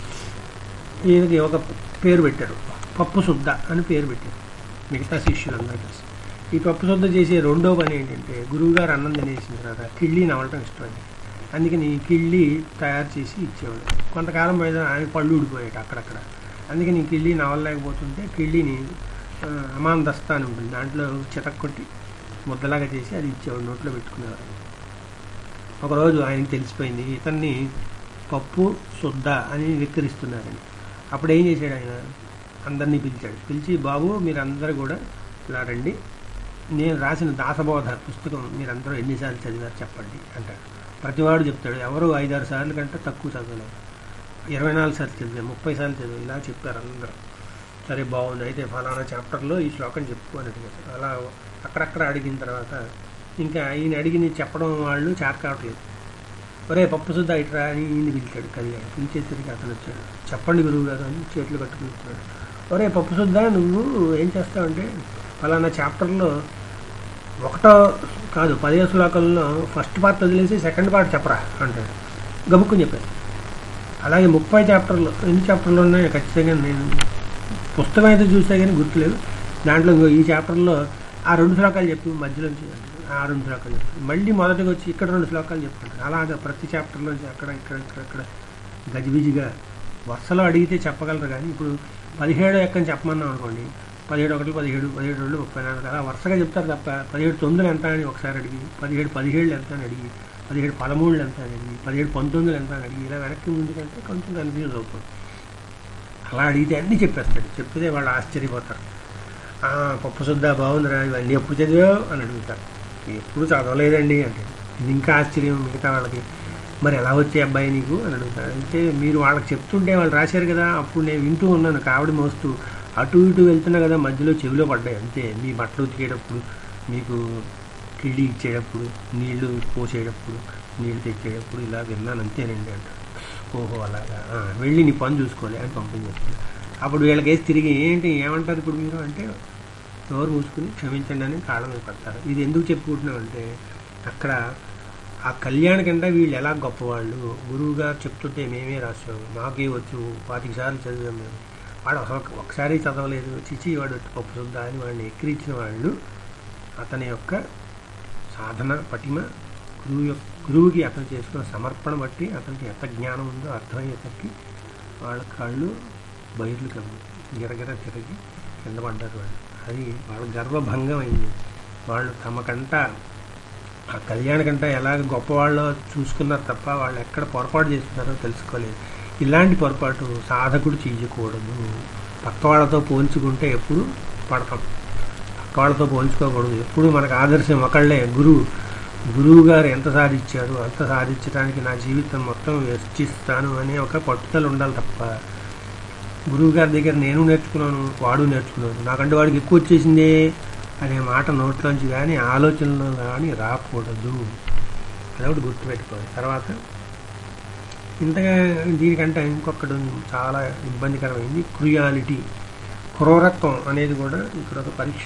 B: ఈయనకి ఒక పేరు పెట్టారు పప్పు శుద్ధ అని పేరు పెట్టారు మిగతా శిష్యులందరూ కలిసి ఈ పప్పు శుద్ధ చేసే రెండో పని ఏంటంటే గురువుగారు అన్నం తినేసిన తర్వాత కిళ్ళి నవలటం ఇష్టమైంది అందుకని ఈ కిళ్ళి తయారు చేసి ఇచ్చేవాడు కొంతకాలం మీద ఆయన పళ్ళు ఊడిపోయాడు అక్కడక్కడ అందుకని ఈ కిళ్ళి నవలలేకపోతుంటే కిళ్ళిని ఆ, అమాన్ దస్తా అని ఉంటుంది దాంట్లో చితక్ కొట్టి ముద్దలాగా చేసి అది ఇచ్చేవాడు నోట్లో పెట్టుకునేవాడు ఒకరోజు ఆయనకి తెలిసిపోయింది ఇతన్ని పప్పు శుద్ధ అని వెక్కిరిస్తున్నారని అప్పుడు ఏం చేశాడు ఆయన అందరినీ పిలిచాడు పిలిచి బాబు మీరందరూ కూడా ఇలా రండి నేను రాసిన దాసబోధ పుస్తకం మీరందరూ ఎన్నిసార్లు చదివారు చెప్పండి అంటాడు ప్రతివాడు చెప్తాడు ఎవరు ఐదారు సార్లు కంటే తక్కువ చదవలేదు ఇరవై నాలుగు సార్లు చదివారు ముప్పై సార్లు చదివారు ఇలా చెప్పారు అందరూ సరే బాగుంది అయితే ఫలానా చాప్టర్లో ఈ శ్లోకం చెప్పు అని అడిగారు అలా అక్కడక్కడ అడిగిన తర్వాత ఇంకా ఈయన అడిగింది చెప్పడం వాళ్ళు చేత కావట్లేదు ఒరే పప్పు శుద్ధ ఇట్రా అని ఈయన పిలిచాడు కళ్యాణ్ పిలిచేసరికి అతను వచ్చాడు చెప్పండి గురువు గారు అని చేతులు కట్టుకుంటున్నాడు ఒరే పప్పు శుద్ధ నువ్వు ఏం చేస్తావంటే ఫలానా చాప్టర్లో ఒకటో కాదు పదిహేను శ్లోకంలో ఫస్ట్ పార్ట్ వదిలేసి సెకండ్ పార్ట్ చెప్పరా అంటాడు గబుక్కుని చెప్పారు అలాగే ముప్పై చాప్టర్లు ఎన్ని చాప్టర్లు ఉన్నాయో ఖచ్చితంగా నేను పుస్తకం అయితే చూసా కానీ గుర్తులేదు దాంట్లో ఇంకో ఈ చాప్టర్లో ఆ రెండు శ్లోకాలు చెప్పు మధ్యలోంచి ఆ రెండు శ్లోకాలు చెప్పు మళ్ళీ మొదటికి వచ్చి ఇక్కడ రెండు శ్లోకాలు చెప్పుకుంటారు అలాగా ప్రతి చాప్టర్లోంచి అక్కడ ఇక్కడ ఇక్కడ ఇక్కడ గజిబిజిగా వరుసలో అడిగితే చెప్పగలరు కానీ ఇప్పుడు పదిహేడు ఎక్కని చెప్పమన్నాం అనుకోండి పదిహేడు ఒకటి పదిహేడు పదిహేడు రెండు ముప్పై నాలుగు అలా వరుసగా చెప్తారు తప్ప పదిహేడు తొమ్మిదిలు ఎంత అని ఒకసారి అడిగి పదిహేడు పదిహేళ్ళు ఎంత అని అడిగి పదిహేడు పదమూడులు ఎంత అని అడిగి పదిహేడు పంతొమ్మిదిలు ఎంత అని అడిగి ఇలా వెనక్కి ముందుకంటే కొంచెం కన్ఫ్యూజ్ అవుతుంది అలా అడిగితే అన్నీ చెప్పేస్తాడు చెప్తే వాళ్ళు ఆశ్చర్యపోతారు "ఆ, పప్పు శుద్ధ బాగుందిరా ఇవన్నీ ఎప్పుడు చదివావు అని అడుగుతారు ఎప్పుడు చదవలేదండి అంటే ఇది ఇంకా ఆశ్చర్యం మిగతా వాళ్ళకి మరి ఎలా వచ్చే అబ్బాయి నీకు అని అడుగుతాడు అంటే మీరు వాళ్ళకి చెప్తుంటే వాళ్ళు రాశారు కదా అప్పుడు నేను వింటూ ఉన్నాను కావిడి మోస్తూ అటు ఇటు వెళ్తున్నా కదా మధ్యలో చెవిలో పడ్డాయి అంతే మీ బట్టలు ఉతికేటప్పుడు మీకు కిళ్ళి ఇచ్చేటప్పుడు నీళ్లు పోసేటప్పుడు నీళ్లు తెచ్చేటప్పుడు ఇలా విన్నాను అంతేనండి అంటాడు ఓహో అలాగా ఆ, వెళ్ళి నీ పని చూసుకోలే అని పంపించేస్తాడు అప్పుడు వీళ్ళకి వేసి తిరిగి ఏంటి ఏమంటారు ఇప్పుడు మీరు అంటే నోరు మూసుకుని క్షమించండి అని కాళ్ళ మీద పడతారు ఇది ఎందుకు చెప్పుకుంటున్నాం అంటే అక్కడ ఆ కళ్యాణ కంటే వీళ్ళు ఎలా గొప్పవాళ్ళు గురువు గారు చెప్తుంటే మేమే రాసాము మాకే వచ్చు పాతిక సార్లు చదివాం మేము వాడు అసలు ఒకసారి చదవలేదు చిచి వాడు పప్పు శుద్ధ అని వాడిని ఎక్కిరించిన వాళ్ళు అతని యొక్క సాధన పటిమ గురువు యొక్క గురువుకి అతను చేసుకున్న సమర్పణ బట్టి అతనికి ఎంత జ్ఞానం ఉందో అర్థమయ్యేసరికి వాళ్ళ కళ్ళు బయర్లు కమ్మి గిరగిర తిరిగి కింద పడ్డారు వాళ్ళు అది వాళ్ళ గర్వభంగం అయింది వాళ్ళు తమకంట ఆ కళ్యాణ కంట ఎలాగ గొప్పవాళ్ళో చూసుకున్నారు తప్ప వాళ్ళు ఎక్కడ పొరపాటు చేస్తున్నారో తెలుసుకోలేదు ఇలాంటి పొరపాటు సాధకుడు చేయకూడదు పక్క వాళ్ళతో పోల్చుకుంటే ఎప్పుడు పడతాం పక్క వాళ్ళతో పోల్చుకోకూడదు ఎప్పుడు మనకు ఆదర్శం ఒకళ్ళే గురువు గురువు గారు ఎంత సాధించారు అంత సాధించడానికి నా జీవితం మొత్తం వెచ్చిస్తాను అనే ఒక పట్టుదల ఉండాలి తప్ప గురువు గారి దగ్గర నేను నేర్చుకున్నాను వాడు నేర్చుకున్నాను నాకంటే వాడికి ఎక్కువ వచ్చేసిందే అనే మాట నోట్లోంచి కానీ ఆలోచనలో కానీ రాకూడదు అదొకటి గుర్తుపెట్టుకోవాలి తర్వాత ఇంతగా దీనికంటే ఇంకొకటి ఉంది, చాలా ఇబ్బందికరమైంది క్రుయాలిటీ క్రూరత్వం అనేది కూడా ఇక్కడ ఒక పరీక్ష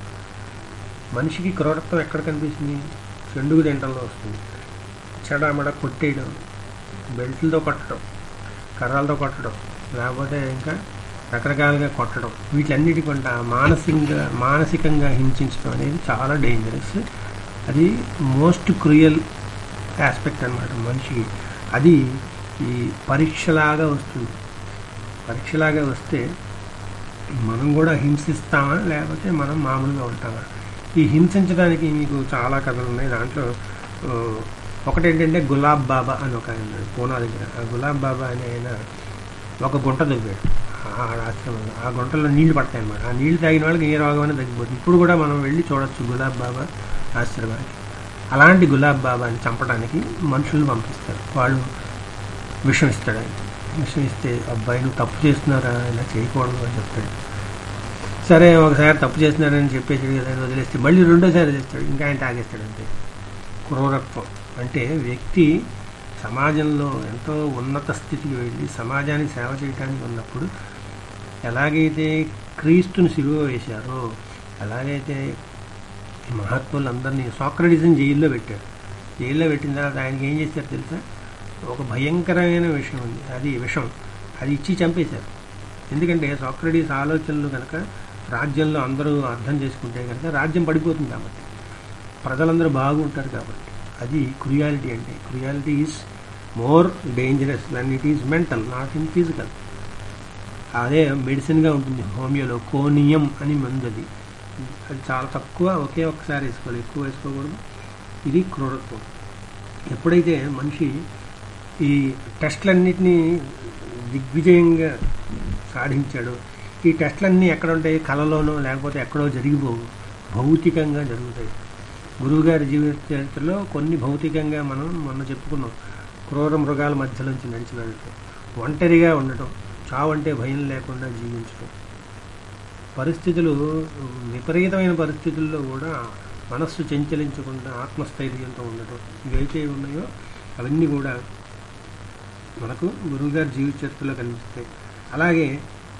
B: మనిషికి క్రూరత్వం ఎక్కడ కనిపిస్తుంది చెండుగు తింటంలో వస్తుంది చెడమడ కొట్టేయడం బెల్ట్లతో కొట్టడం కర్రలతో కొట్టడం లేకపోతే ఇంకా రకరకాలుగా కొట్టడం వీటిలన్నిటి కొంట మానసికంగా మానసికంగా హింసించడం అనేది చాలా డేంజరస్ అది మోస్ట్ క్రూయల్ ఆస్పెక్ట్ అన్నమాట మనిషికి అది ఈ పరీక్షలాగా వస్తుంది పరీక్షలాగా వస్తే మనం కూడా హింసిస్తామా లేకపోతే మనం మామూలుగా ఉంటామా ఈ హింసించడానికి మీకు చాలా కథలు ఉన్నాయి దాంట్లో ఆ, ఒకటి ఏంటంటే గులాబ్ బాబా అని ఒక ఆయన ఉన్నాడు పూనా దగ్గర ఆ గులాబ్ బాబా అని ఆయన ఒక గుంట తవ్వాడు ఆ ఆశ్రమంలో ఆ గుంటలో నీళ్లు పడతాయి అన్నమాట ఆ నీళ్లు తాగిన వాళ్ళకి ఏ రోగమైనా తగ్గిపోతుంది ఇప్పుడు కూడా మనం వెళ్ళి చూడొచ్చు గులాబ్ బాబా ఆశ్రమానికి అలాంటి గులాబ్ బాబాని చంపడానికి మనుషులను పంపిస్తారు వాళ్ళు విషం ఇస్తాడు ఆయన విషం ఇస్తే అబ్బాయి నువ్వు తప్పు చేస్తున్నారా ఇలా చేయకూడదు అని చెప్తాడు సరే ఒకసారి తప్పు చేస్తున్నాడని చెప్పేసి కదా అని వదిలేస్తే మళ్ళీ రెండోసారి చేస్తాడు ఇంకా ఆయన తాగేస్తాడు అంతే క్రూరత్వం అంటే వ్యక్తి సమాజంలో ఎంతో ఉన్నత స్థితికి వెళ్ళి సమాజానికి సేవ చేయడానికి ఉన్నప్పుడు ఎలాగైతే క్రీస్తుని సిలువ వేశారో ఎలాగైతే మహాత్ములందరినీ సోక్రటిజం జైల్లో పెట్టాడు జైల్లో పెట్టిన తర్వాత ఆయనకి ఏం చేశారు తెలుసా ఒక భయంకరమైన విషయం ఉంది అది విషం అది ఇచ్చి చంపేశారు ఎందుకంటే సోక్రటీస్ ఆలోచనలు కనుక రాజ్యంలో అందరూ అర్థం చేసుకుంటే కనుక రాజ్యం పడిపోతుంది కాబట్టి ప్రజలందరూ బాగుంటారు కాబట్టి అది క్రుయాలిటీ అంటే cruelty is more dangerous when it is mental not in physical అదే మెడిసిన్గా ఉంటుంది హోమియోలో కోనియం అని మందు అది అది చాలా తక్కువ ఒకే ఒక్కసారి వేసుకోవాలి ఎక్కువ వేసుకోకూడదు ఇది క్రూరత్వం ఎప్పుడైతే మనిషి ఈ టెస్ట్లన్నిటినీ దిగ్విజయంగా సాధించాడు ఈ టెస్ట్లన్నీ ఎక్కడ ఉంటాయి కళలోనో లేకపోతే ఎక్కడో జరిగిపోవు భౌతికంగా జరుగుతాయి గురువుగారి జీవిత చరిత్రలో కొన్ని భౌతికంగా మనం మొన్న చెప్పుకున్నాం క్రూర మృగాల మధ్యలోంచి నడిచి వెళ్ళటం ఒంటరిగా ఉండటం చావంటే భయం లేకుండా జీవించడం పరిస్థితులు విపరీతమైన పరిస్థితుల్లో కూడా మనస్సు చెంచలించకుండా ఆత్మస్థైర్యంతో ఉండటం ఇవైతే ఉన్నాయో అవన్నీ కూడా మనకు గురువుగారి జీవిత చరిత్రలో కనిపిస్తాయి అలాగే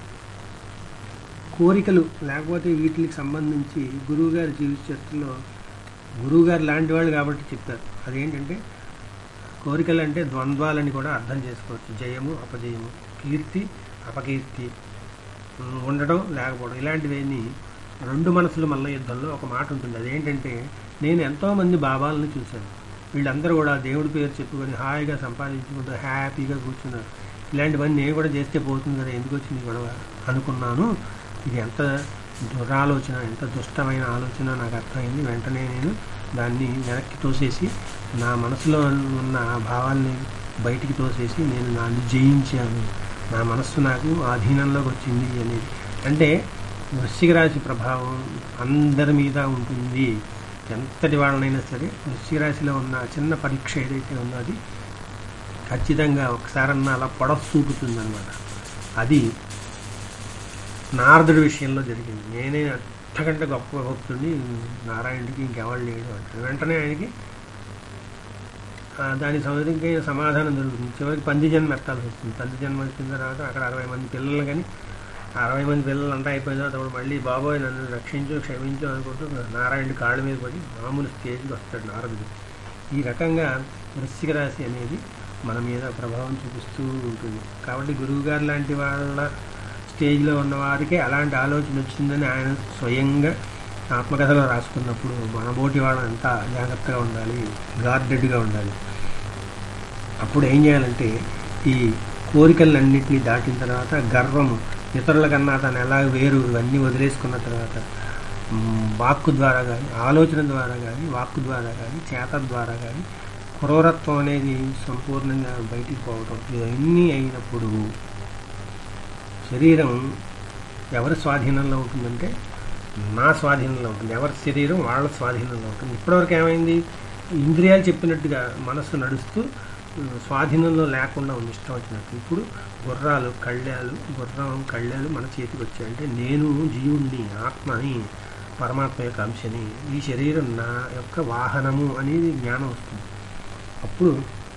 B: కోరికలు లేకపోతే వీటికి సంబంధించి గురువుగారి జీవిత చరిత్రలో గురువుగారు లాంటి వాళ్ళు కాబట్టి చెప్పారు అదేంటంటే కోరికలు అంటే ద్వంద్వాలని కూడా అర్థం చేసుకోవచ్చు జయము అపజయము కీర్తి అపకీర్తి ఉమ్, ఉండడం లేకపోవడం ఇలాంటివన్నీ రెండు మనసుల మల్ల యుద్ధంలో ఒక మాట ఉంటుంది అదేంటంటే నేను ఎంతోమంది బాబాలను చూశాను వీళ్ళందరూ కూడా దేవుడి పేరు చెప్పుకొని హాయిగా సంపాదించుకుంటూ హ్యాపీగా కూర్చున్నారు ఇలాంటివన్నీ నేను కూడా చేస్తే పోతుంది కదా ఎందుకు వచ్చింది గొడవ అనుకున్నాను ఇది ఎంత దురాలోచన ఎంత దుష్టమైన ఆలోచన నాకు అర్థమైంది వెంటనే నేను దాన్ని వెనక్కి తోసేసి నా మనసులో ఉన్న ఆ భావాల్ని బయటికి తోసేసి నేను దాన్ని జయించాను నా మనస్సు నాకు ఆధీనంలోకి వచ్చింది అనేది అంటే వృశ్చిక రాశి ప్రభావం అందరి మీద ఉంటుంది ఎంతటి వాళ్ళనైనా సరే వృశ్చిక రాశిలో ఉన్న చిన్న పరీక్ష ఏదైతే ఉందో అది ఖచ్చితంగా ఒకసారన్నా అలా పొడవు చూపుతుంది అనమాట అది నారదుడి విషయంలో జరిగింది నేనే అంతకంటే గొప్ప భక్తుడిని నారాయణుడికి ఇంకెవరు లేడు అంటాడు వెంటనే ఆయనకి ఆ, దాని సౌదర్యంగా సమాధానం దొరుకుతుంది చివరికి పంది జన్మ ఎత్తాల్సి వస్తుంది పంది జన్మ వచ్చిన తర్వాత అక్కడ అరవై మంది పిల్లలు కానీ అరవై మంది పిల్లలు అంతా అయిపోయిన తర్వాత అప్పుడు మళ్ళీ బాబోయ్ నన్ను రక్షించు క్షమించు అనుకుంటూ నారాయణుడి కాళ్ళ మీద పడి మామూలు స్టేజ్కి వస్తాడు నారదుడు ఈ రకంగా వృశ్చిక రాశి అనేది మన మీద ప్రభావం చూపిస్తూ ఉంటుంది కాబట్టి గురువుగారు లాంటి వాళ్ళ స్టేజ్లో ఉన్న వారికి అలాంటి ఆలోచన వచ్చిందని ఆయన స్వయంగా ఆత్మకథలో రాసుకున్నప్పుడు మనబోటి వాళ్ళంతా జాగ్రత్తగా ఉండాలి గార్డెడ్గా ఉండాలి అప్పుడు ఏం చేయాలంటే ఈ కోరికలన్నింటినీ దాటిన తర్వాత గర్వము ఇతరుల కన్నా తను ఎలా వేరు ఇవన్నీ వదిలేసుకున్న తర్వాత మ్, వాక్కు ద్వారా కానీ ఆలోచన ద్వారా కానీ వాక్కు ద్వారా కానీ చేత ద్వారా కానీ క్రూరత్వం అనేది సంపూర్ణంగా బయటికి పోవటం ఇవన్నీ అయినప్పుడు శరీరం ఎవరి స్వాధీనంలో ఉంటుందంటే నా స్వాధీనంలో ఉంటుంది ఎవరి శరీరం వాళ్ళ స్వాధీనంలో ఉంటుంది ఇప్పటివరకు ఏమైంది ఇంద్రియాలు చెప్పినట్టుగా మనస్సు నడుస్తూ ఉమ్, స్వాధీనంలో లేకుండా ఉంది ఇష్టం వచ్చినట్టు ఇప్పుడు గుర్రాలు కళ్ళాలు గుర్రం కళ్ళాలు మన చేతికి వచ్చాయి అంటే నేను జీవుణ్ణి ఆత్మని పరమాత్మ యొక్క అంశని ఈ శరీరం నా యొక్క వాహనము అనేది జ్ఞానం వస్తుంది అప్పుడు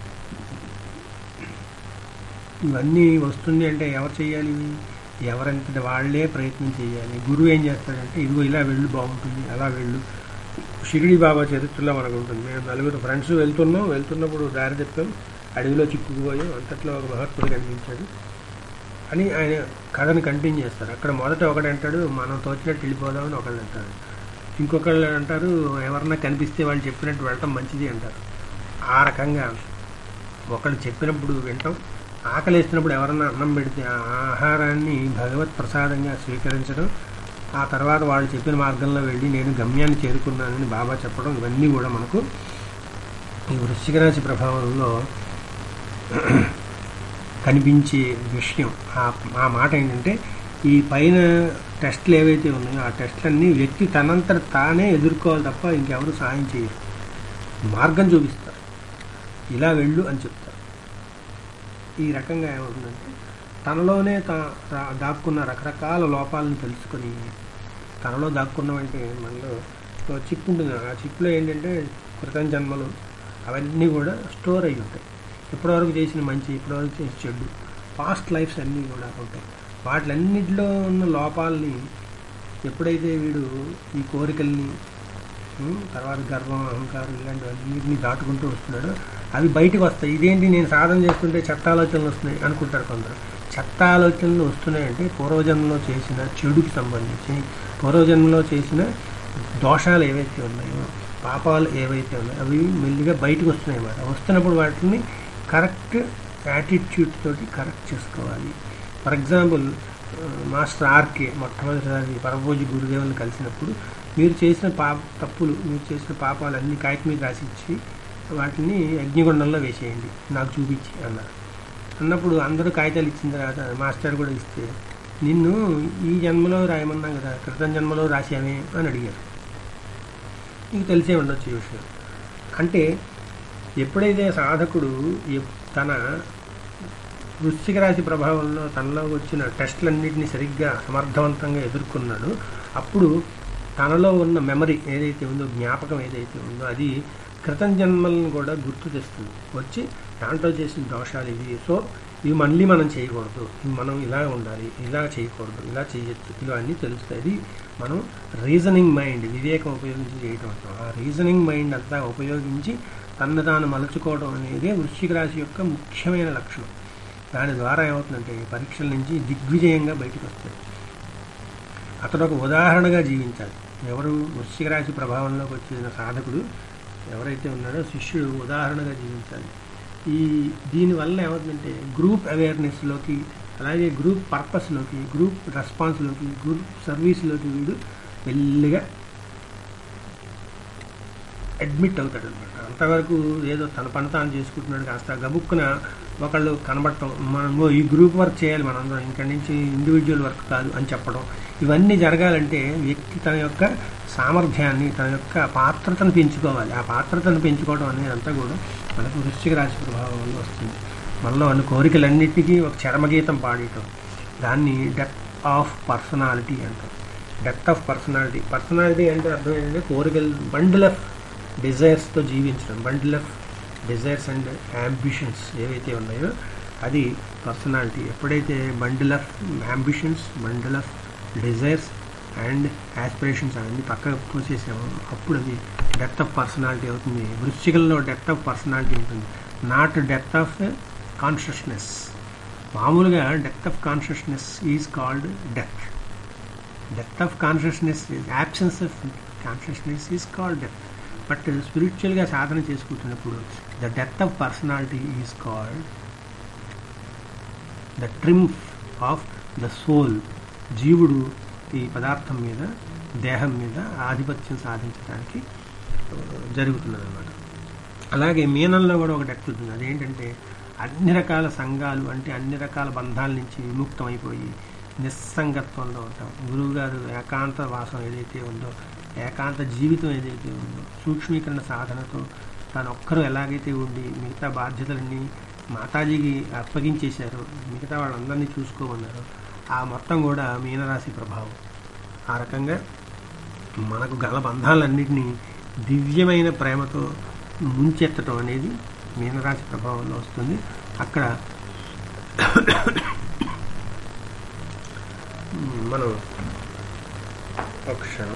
B: ఇవన్నీ వస్తుంది అంటే ఎవరు చేయాలి ఇవి? ఎవరంతటి వాళ్ళే ప్రయత్నం చేయాలి గురువు ఏం చేస్తాడంటే ఇదిగో ఇలా వెళ్ళు బాగుంటుంది అలా వెళ్ళు షిరిడి బాబా చరిత్రలో మనకు ఉంటుంది మేము నలుగురు ఫ్రెండ్స్ వెళ్తున్నాం వెళ్తున్నప్పుడు దారి తెప్పాం అడవిలో చిక్కుకుపోయాం అంతట్లో ఒక మహాత్ముడు కనిపించాడు అని ఆయన కథని కంటిన్యూ చేస్తారు అక్కడ మొదట ఒకడు అంటాడు మనం తోచినట్టు వెళ్ళిపోదామని ఒకళ్ళు అంటారు ఇంకొకళ్ళు అంటారు ఎవరన్నా కనిపిస్తే వాళ్ళు చెప్పినట్టు వెళ్ళటం మంచిది అంటారు ఆ రకంగా ఒకళ్ళు చెప్పినప్పుడు వింటాం ఆకలి వేసినప్పుడు ఎవరన్నా అన్నం పెడితే ఆ ఆహారాన్ని భగవత్ ప్రసాదంగా స్వీకరించడం ఆ తర్వాత వాళ్ళు చెప్పిన మార్గంలో వెళ్ళి నేను గమ్యాన్ని చేరుకున్నానని బాబా చెప్పడం ఇవన్నీ కూడా మనకు ఈ వృశ్చిక రాశి ప్రభావంలో కనిపించే విషయం ఆ ఆ మాట ఏంటంటే ఈ పైన టెస్ట్లు ఏవైతే ఉన్నాయో ఆ టెస్ట్లన్నీ వ్యక్తి తనంతట తానే ఎదుర్కోవాలి తప్ప ఇంకెవరు సాయం చేయరు మార్గం చూపిస్తారు ఇలా వెళ్ళు అని చెప్తారు ఈ రకంగా ఏమవుతుందంటే తనలోనే తా రా- దాక్కున్న రకరకాల లోపాలను తెలుసుకొని తనలో దాక్కున్నవంటే మనలో ఒక చిప్ ఉంటుంది ఆ చిప్లో ఏంటంటే కృతం జన్మలు అవన్నీ కూడా స్టోర్ అయి ఉంటాయి ఇప్పటివరకు చేసిన మంచి ఇప్పటివరకు చేసిన చెడు పాస్ట్ లైఫ్స్ అన్నీ కూడా ఉంటాయి వాటిలన్నిటిలో ఉన్న లోపాలని ఎప్పుడైతే వీడు ఈ కోరికల్ని ఉం, తర్వాత గర్వం అహంకారం ఇలాంటివన్నిటిని దాటుకుంటూ వస్తున్నాడు అవి బయటకు వస్తాయి ఇదేంటి నేను సాధన చేస్తుంటే చెత్త ఆలోచనలు వస్తున్నాయి అనుకుంటారు కొందరు చెత్త ఆలోచనలు వస్తున్నాయంటే పూర్వజన్మలో చేసిన చెడుకి సంబంధించి పూర్వజన్మలో చేసిన దోషాలు ఏవైతే ఉన్నాయో పాపాలు ఏవైతే ఉన్నాయో అవి మెల్లిగా బయటకు వస్తున్నాయి అన్నమాట వస్తున్నప్పుడు వాటిని కరెక్ట్ యాటిట్యూడ్ తోటి కరెక్ట్ చేసుకోవాలి ఫర్ ఎగ్జాంపుల్ మాస్టర్ ఆర్కే మొట్టమొదటిసారి పరభోజి గురుదేవుని కలిసినప్పుడు మీరు చేసిన పా తప్పులు మీరు చేసిన పాపాలన్నీ కాగితం మీద రాసిచ్చి వాటిని అగ్నిగుండంలో వేసేయండి నాకు చూపించి అన్నారు అన్నప్పుడు అందరూ కాగితాలు ఇచ్చిన తర్వాత మాస్టర్ కూడా ఇస్తే నిన్ను ఈ జన్మలో రాయమన్నాం కదా క్రితం జన్మలో రాసామే అని అడిగారు మీకు తెలిసే ఉండొచ్చు ఈ విషయం అంటే ఎప్పుడైతే సాధకుడు ఎప్- తన వృశ్చిక రాశి ప్రభావంలో తనలో వచ్చిన టెస్టులన్నింటినీ సరిగ్గా సమర్థవంతంగా ఎదుర్కొన్నాడో అప్పుడు తనలో ఉన్న మెమరీ ఏదైతే ఉందో జ్ఞాపకం ఏదైతే ఉందో అది క్రితం జన్మలను కూడా గుర్తు తెస్తుంది వచ్చి దాంట్లో చేసిన దోషాలు ఇవి సో ఇవి మళ్ళీ మనం చేయకూడదు ఇవి మనం ఇలా ఉండాలి ఇలా చేయకూడదు ఇలా చేయొచ్చు ఇవన్నీ తెలుస్తాయి ఇది మనం రీజనింగ్ మైండ్ వివేకం ఉపయోగించి చేయటం అంటాం ఆ రీజనింగ్ మైండ్ అంతా ఉపయోగించి తన్ను తాను మలుచుకోవడం అనేది వృశ్చిక రాశి యొక్క ముఖ్యమైన లక్షణం దాని ద్వారా ఏమవుతుందంటే ఈ పరీక్షల నుంచి దిగ్విజయంగా బయటకు వస్తాయి అతడు ఒక ఉదాహరణగా జీవించాలి ఎవరు వృశ్చిక రాశి ప్రభావంలోకి వచ్చిన సాధకుడు ఎవరైతే ఉన్నాడో శిష్యుడు ఉదాహరణగా జీవించాలి ఈ దీనివల్ల ఏమవుతుందంటే గ్రూప్ అవేర్నెస్లోకి అలాగే గ్రూప్ పర్పస్లోకి గ్రూప్ రెస్పాన్స్లోకి గ్రూప్ సర్వీస్లోకి వీడు మెల్లిగా అడ్మిట్ అవుతాడు అనమాట అంతవరకు ఏదో తన పని తాను చేసుకుంటున్నాడు కాస్త గబుక్కున ఒకళ్ళు కనబడటం మనం ఓ ఈ గ్రూప్ వర్క్ చేయాలి మనందరం ఇక్కడి నుంచి ఇండివిజువల్ వర్క్ కాదు అని చెప్పడం ఇవన్నీ జరగాలంటే వ్యక్తి తన యొక్క సామర్థ్యాన్ని తన యొక్క పాత్రతను పెంచుకోవాలి ఆ పాత్రతను పెంచుకోవడం అనేది అంతా కూడా మనకు వృశ్చిక రాశి ప్రభావం వల్ల వస్తుంది మనలో అన్ని కోరికలన్నిటికీ ఒక చరమగీతం పాడేయటం దాన్ని డెప్త్ ఆఫ్ పర్సనాలిటీ అంటాం డెప్త్ ఆఫ్ పర్సనాలిటీ పర్సనాలిటీ అంటే అర్థం ఏంటంటే కోరికలు బండిల్ ఆఫ్ డిజైర్స్తో జీవించడం bundle of desires and ambitions ఏవైతే ఉన్నాయో అది పర్సనాలిటీ ఎప్పుడైతే bundle of ambitions bundle of desires and aspirations అవన్నీ పక్కకు పోసేసాము అప్పుడు అది డెప్త్ ఆఫ్ పర్సనాలిటీ అవుతుంది వృశ్చికల్లో డెప్త్ ఆఫ్ పర్సనాలిటీ ఉంటుంది నాట్ డెప్త్ ఆఫ్ కాన్షియస్నెస్ మామూలుగా depth of consciousness is called depth depth of consciousness absence of consciousness is called depth but స్పిరిచువల్గా సాధన చేసుకుంటున్నప్పుడు the depth of personality is called the triumph of the soul జీవుడు ఈ పదార్థం మీద దేహం మీద ఆధిపత్యం సాధించడానికి జరుగుతున్నది అనమాట అలాగే మీనంలో కూడా ఒక డెప్త్ ఉంటుంది అదేంటంటే అన్ని రకాల సంఘాలు అంటే అన్ని రకాల బంధాల నుంచి విముక్తం అయిపోయి నిస్సంగత్వంలో ఉంటాం గురువుగారు ఏకాంత వాసం ఏదైతే ఉందో ఏకాంత జీవితం ఏదైతే ఉందో సూక్ష్మీకరణ సాధనతో తాను ఒక్కరు ఎలాగైతే ఉండి మిగతా బాధ్యతలన్నీ మాతాజీకి అప్పగించేశారో మిగతా వాళ్ళందరినీ చూసుకోమన్నారు ఆ మొత్తం కూడా మీనరాశి ప్రభావం ఆ రకంగా మనకు గల బంధాలన్నింటినీ దివ్యమైన ప్రేమతో ముంచెత్తటం అనేది మీనరాశి ప్రభావంలో వస్తుంది అక్కడ మనం ఒక క్షణం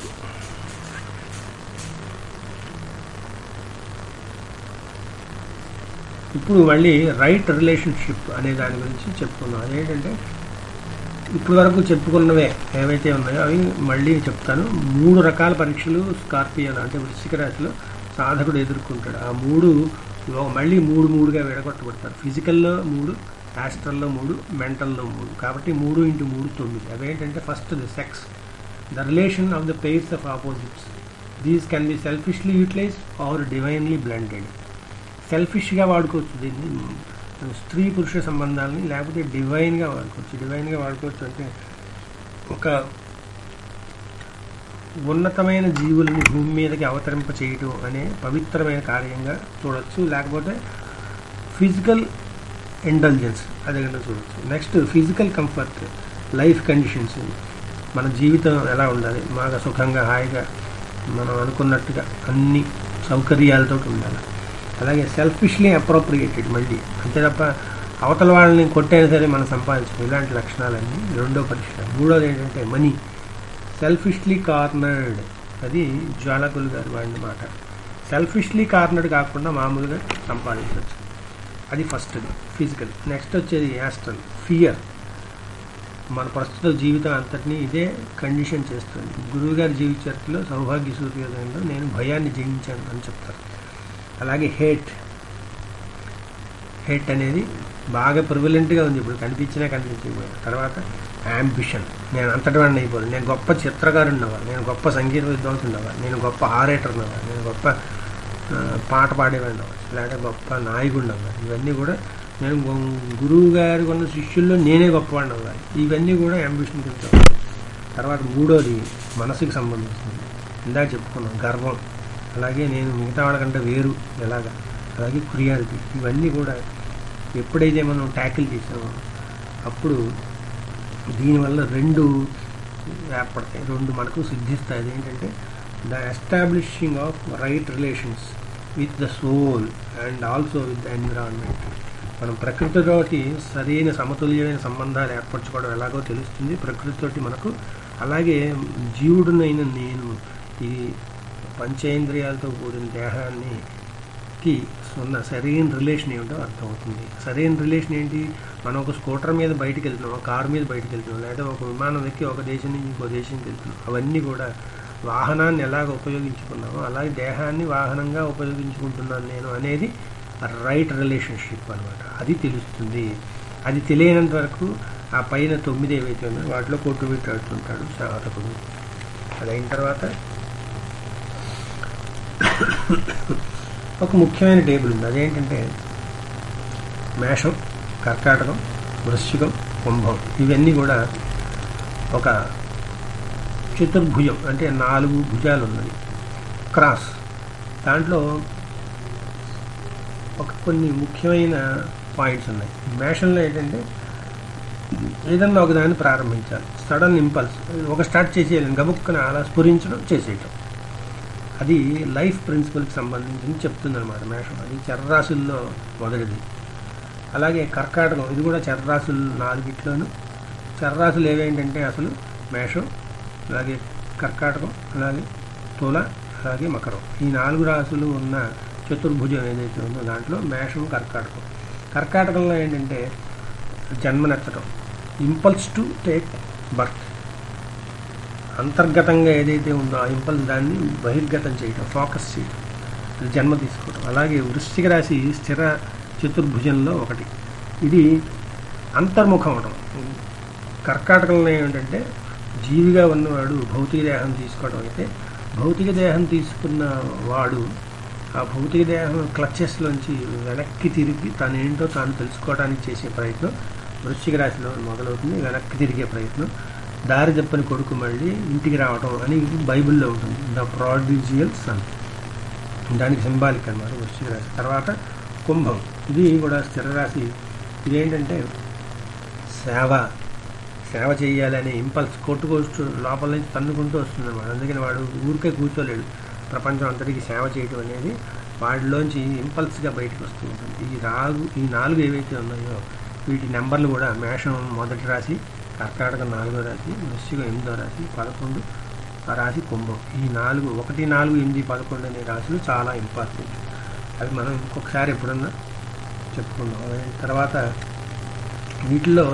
B: ఇప్పుడు మళ్ళీ రైట్ రిలేషన్షిప్ అనే దాని గురించి చెప్పుకుందాం అదేంటంటే ఇప్పుడు వరకు చెప్పుకున్నవే ఏవైతే ఉన్నాయో అవి మళ్ళీ చెప్తాను మూడు రకాల పరీక్షలు స్కార్పియన్ అంటే వృశ్చిక రాశిలో సాధకుడు ఎదుర్కొంటాడు ఆ మూడు లో- మళ్ళీ మూడు మూడుగా విడగొట్టబడతారు ఫిజికల్లో మూడు యాస్ట్రల్లో మూడు మెంటల్లో మూడు కాబట్టి మూడు ఇంటూ మూడు తొమ్మిది అవేంటంటే first the sex the relation of the pairs of opposites these can be selfishly utilize or divinely blended సెల్ఫిష్గా వాడుకోవచ్చు దీన్ని స్త్రీ పురుష సంబంధాలని లేకపోతే డివైన్గా వాడుకోవచ్చు డివైన్గా వాడుకోవచ్చు అంటే ఒక ఉన్నతమైన జీవులని భూమి మీదకి అవతరింప చేయటం అనే పవిత్రమైన కార్యంగా చూడొచ్చు లేకపోతే ఫిజికల్ ఇంటెలిజెన్స్ అదే కింద చూడొచ్చు next physical comfort life conditions మన జీవితం ఎలా ఉండాలి బాగా సుఖంగా హాయిగా మనం అనుకున్నట్టుగా అన్ని సౌకర్యాలతో ఉండాలి అలాగే సెల్ఫిష్లీ అప్రోప్రియేటెడ్ మళ్ళీ అంతే తప్ప అవతల వాళ్ళని కొట్టైనా సరే మనం సంపాదించడం ఇలాంటి లక్షణాలన్నీ రెండో పరీక్ష మూడోది ఏంటంటే మనీ సెల్ఫిష్లీ కార్నర్డ్ అది జ్వాలకులు గారు వాడిన మాట సెల్ఫిష్లీ కార్నర్డ్ కాకుండా మామూలుగా సంపాదించవచ్చు అది ఫస్ట్ ఫిజికల్ నెక్స్ట్ వచ్చేది యాస్ట్రల్ ఫియర్ మన ప్రస్తుత జీవితం అంతటినీ ఇదే కండిషన్ చేస్తుంది గురువుగారి జీవిత చరిత్రలో సౌభాగ్య సూర్యోదయంలో నేను భయాన్ని జయించాను అని చెప్తారు అలాగే హేట్ హేట్ అనేది బాగా ప్రివలెంట్గా ఉంది ఇప్పుడు కనిపించినా కనిపించకపోయినా తర్వాత యాంబిషన్ నేను అంతటి వాడిని అయిపోను నేను గొప్ప చిత్రకారుడు అవ్వాలి నేను గొప్ప సంగీత విద్వాంసుడు అవ్వాలి నేను గొప్ప ఆరేటర్ అవ్వాలి నేను గొప్ప ఆ, పాట పాడేవాడిని అవ్వచ్చు లేదా గొప్ప నాయకుడిని అవ్వాలి ఇవన్నీ కూడా నేను గు- గురువు గారి ఉన్న శిష్యుల్లో నేనే గొప్పవాడిని అవ్వాలి ఇవన్నీ కూడా అంబిషన్ కింద వస్తాయి. తర్వాత మూడోది మనసుకి సంబంధించింది ఇందాక చెప్పుకున్నాం గర్వం అలాగే నేను మిగతా వాళ్ళకంటే వేరు ఎలాగా అలాగే క్రియాలిటీ ఇవన్నీ కూడా ఎప్పుడైతే మనం ట్యాకిల్ చేసామో అప్పుడు దీనివల్ల రెండు ఏర్పడతాయి రెండు మనకు సిద్ధిస్తాయి అదేంటంటే the establishing of right relations with the soul and also with the environment మనం ప్రకృతితోటి సరైన సమతుల్యమైన సంబంధాలు ఏర్పరచుకోవడం ఎలాగో తెలుస్తుంది ప్రకృతితోటి మనకు అలాగే జీవుడునైన నేను ఈ పంచేంద్రియాలతో కూడిన దేహాన్ని కి ఉన్న సరైన రిలేషన్ ఏమిటో అర్థమవుతుంది సరైన రిలేషన్ ఏంటి మనం ఒక స్కూటర్ మీద బయటికి వెళ్తున్నాం ఒక కారు మీద బయటికి వెళ్తున్నాం లేదా ఒక విమానం ఎక్కి ఒక దేశం నుంచి ఇంకో దేశానికి వెళ్తున్నాం అవన్నీ కూడా వాహనాన్ని ఎలాగ ఉపయోగించుకున్నామో అలాగే దేహాన్ని వాహనంగా ఉపయోగించుకుంటున్నాను నేను అనేది రైట్ రిలేషన్షిప్ అనమాట అది తెలుస్తుంది అది తెలియనంత వరకు ఆ పైన తొమ్మిది ఏవైతే ఉన్నాయో వాటిలో కొట్టు పెట్టి ఆడుతుంటాడు సాధకుడు అది అయిన తర్వాత ఒక ముఖ్యమైన టేబుల్ ఉంది అదేంటంటే మేషం కర్కాటకం వృశ్చికం కుంభం ఇవన్నీ కూడా ఒక చతుర్భుజం అంటే నాలుగు భుజాలు ఉన్నది క్రాస్ దాంట్లో ఒక కొన్ని ముఖ్యమైన పాయింట్స్ ఉన్నాయి మేషంలో ఏంటంటే ఏదన్నా ఒక దాన్ని ప్రారంభించాలి సడన్ ఇంపల్స్ ఒక స్టార్ట్ చేసేయాలి గబుక్కున అలా స్ఫురించడం చేసేయటం అది లైఫ్ ప్రిన్సిపల్కి సంబంధించింది చెప్తుంది అనమాట మేషం అది చర్రాశుల్లో మొదటిది అలాగే కర్కాటకం ఇది కూడా చర్రాశులు నాలుగిట్లోను చర్రాశులు ఏవేంటంటే అసలు మేషం అలాగే కర్కాటకం అలాగే తుల అలాగే మకరం ఈ నాలుగు రాశులు ఉన్న చతుర్భుజం ఏదైతే ఉందో దాంట్లో మేషం కర్కాటకం కర్కాటకంలో ఏంటంటే జన్మనెత్తడం ఇంపల్స్ టు టేక్ బర్త్ అంతర్గతంగా ఏదైతే ఉందో ఆ ఇంపల్స్ దాన్ని బహిర్గతం చేయడం ఫోకస్ చేయడం అది జన్మ తీసుకోవడం అలాగే వృశ్చిక రాశి స్థిర చతుర్భుజంలో ఒకటి ఇది అంతర్ముఖం అవడం కర్కాటకంలో ఏంటంటే జీవిగా ఉన్నవాడు భౌతిక దేహం తీసుకోవడం అయితే భౌతిక దేహం తీసుకున్న వాడు ఆ భౌతిక దేహం క్లచెస్లోంచి వెనక్కి తిరిగి తనేంటో తాను తెలుసుకోవడానికి చేసే ప్రయత్నం వృశ్చిక రాశిలో మొదలవుతుంది వెనక్కి తిరిగే ప్రయత్నం దారి తప్పని కొడుకు మళ్ళీ ఇంటికి రావడం అని బైబిల్లో ఉంటుంది ద ప్రాడిజియల్ సన్ దానికి సింబాలిక్ అన్నమాట వృశ్చిక రాశి తర్వాత కుంభం ఇది కూడా స్థిర రాశి ఇదేంటంటే సేవ సేవ చేయాలనే ఇంపల్స్ కొట్టుకొస్తూ లోపల నుంచి తన్నుకుంటూ వస్తుంది అనమాట అందుకని వాడు ఊరికే కూర్చోలేడు ప్రపంచం అంతటికి సేవ చేయడం అనేది వాడిలోంచి ఇంపల్స్గా బయటకు వస్తూ ఉంటుంది ఈ రాగు ఈ నాలుగు ఏవైతే ఉన్నాయో వీటి నెంబర్లు కూడా మేషం మొదటి రాశి కర్కాటక నాలుగో రాశి వృశ్చికం ఎనిమిదో రాశి పదకొండు ఆ రాశి కుంభం ఈ నాలుగు ఒకటి నాలుగు ఎనిమిది పదకొండు అనే రాశులు చాలా ఇంపార్టెంట్ అవి మనం ఇంకొకసారి ఎప్పుడన్నా చెప్పుకుందాం అదే తర్వాత వీటిలో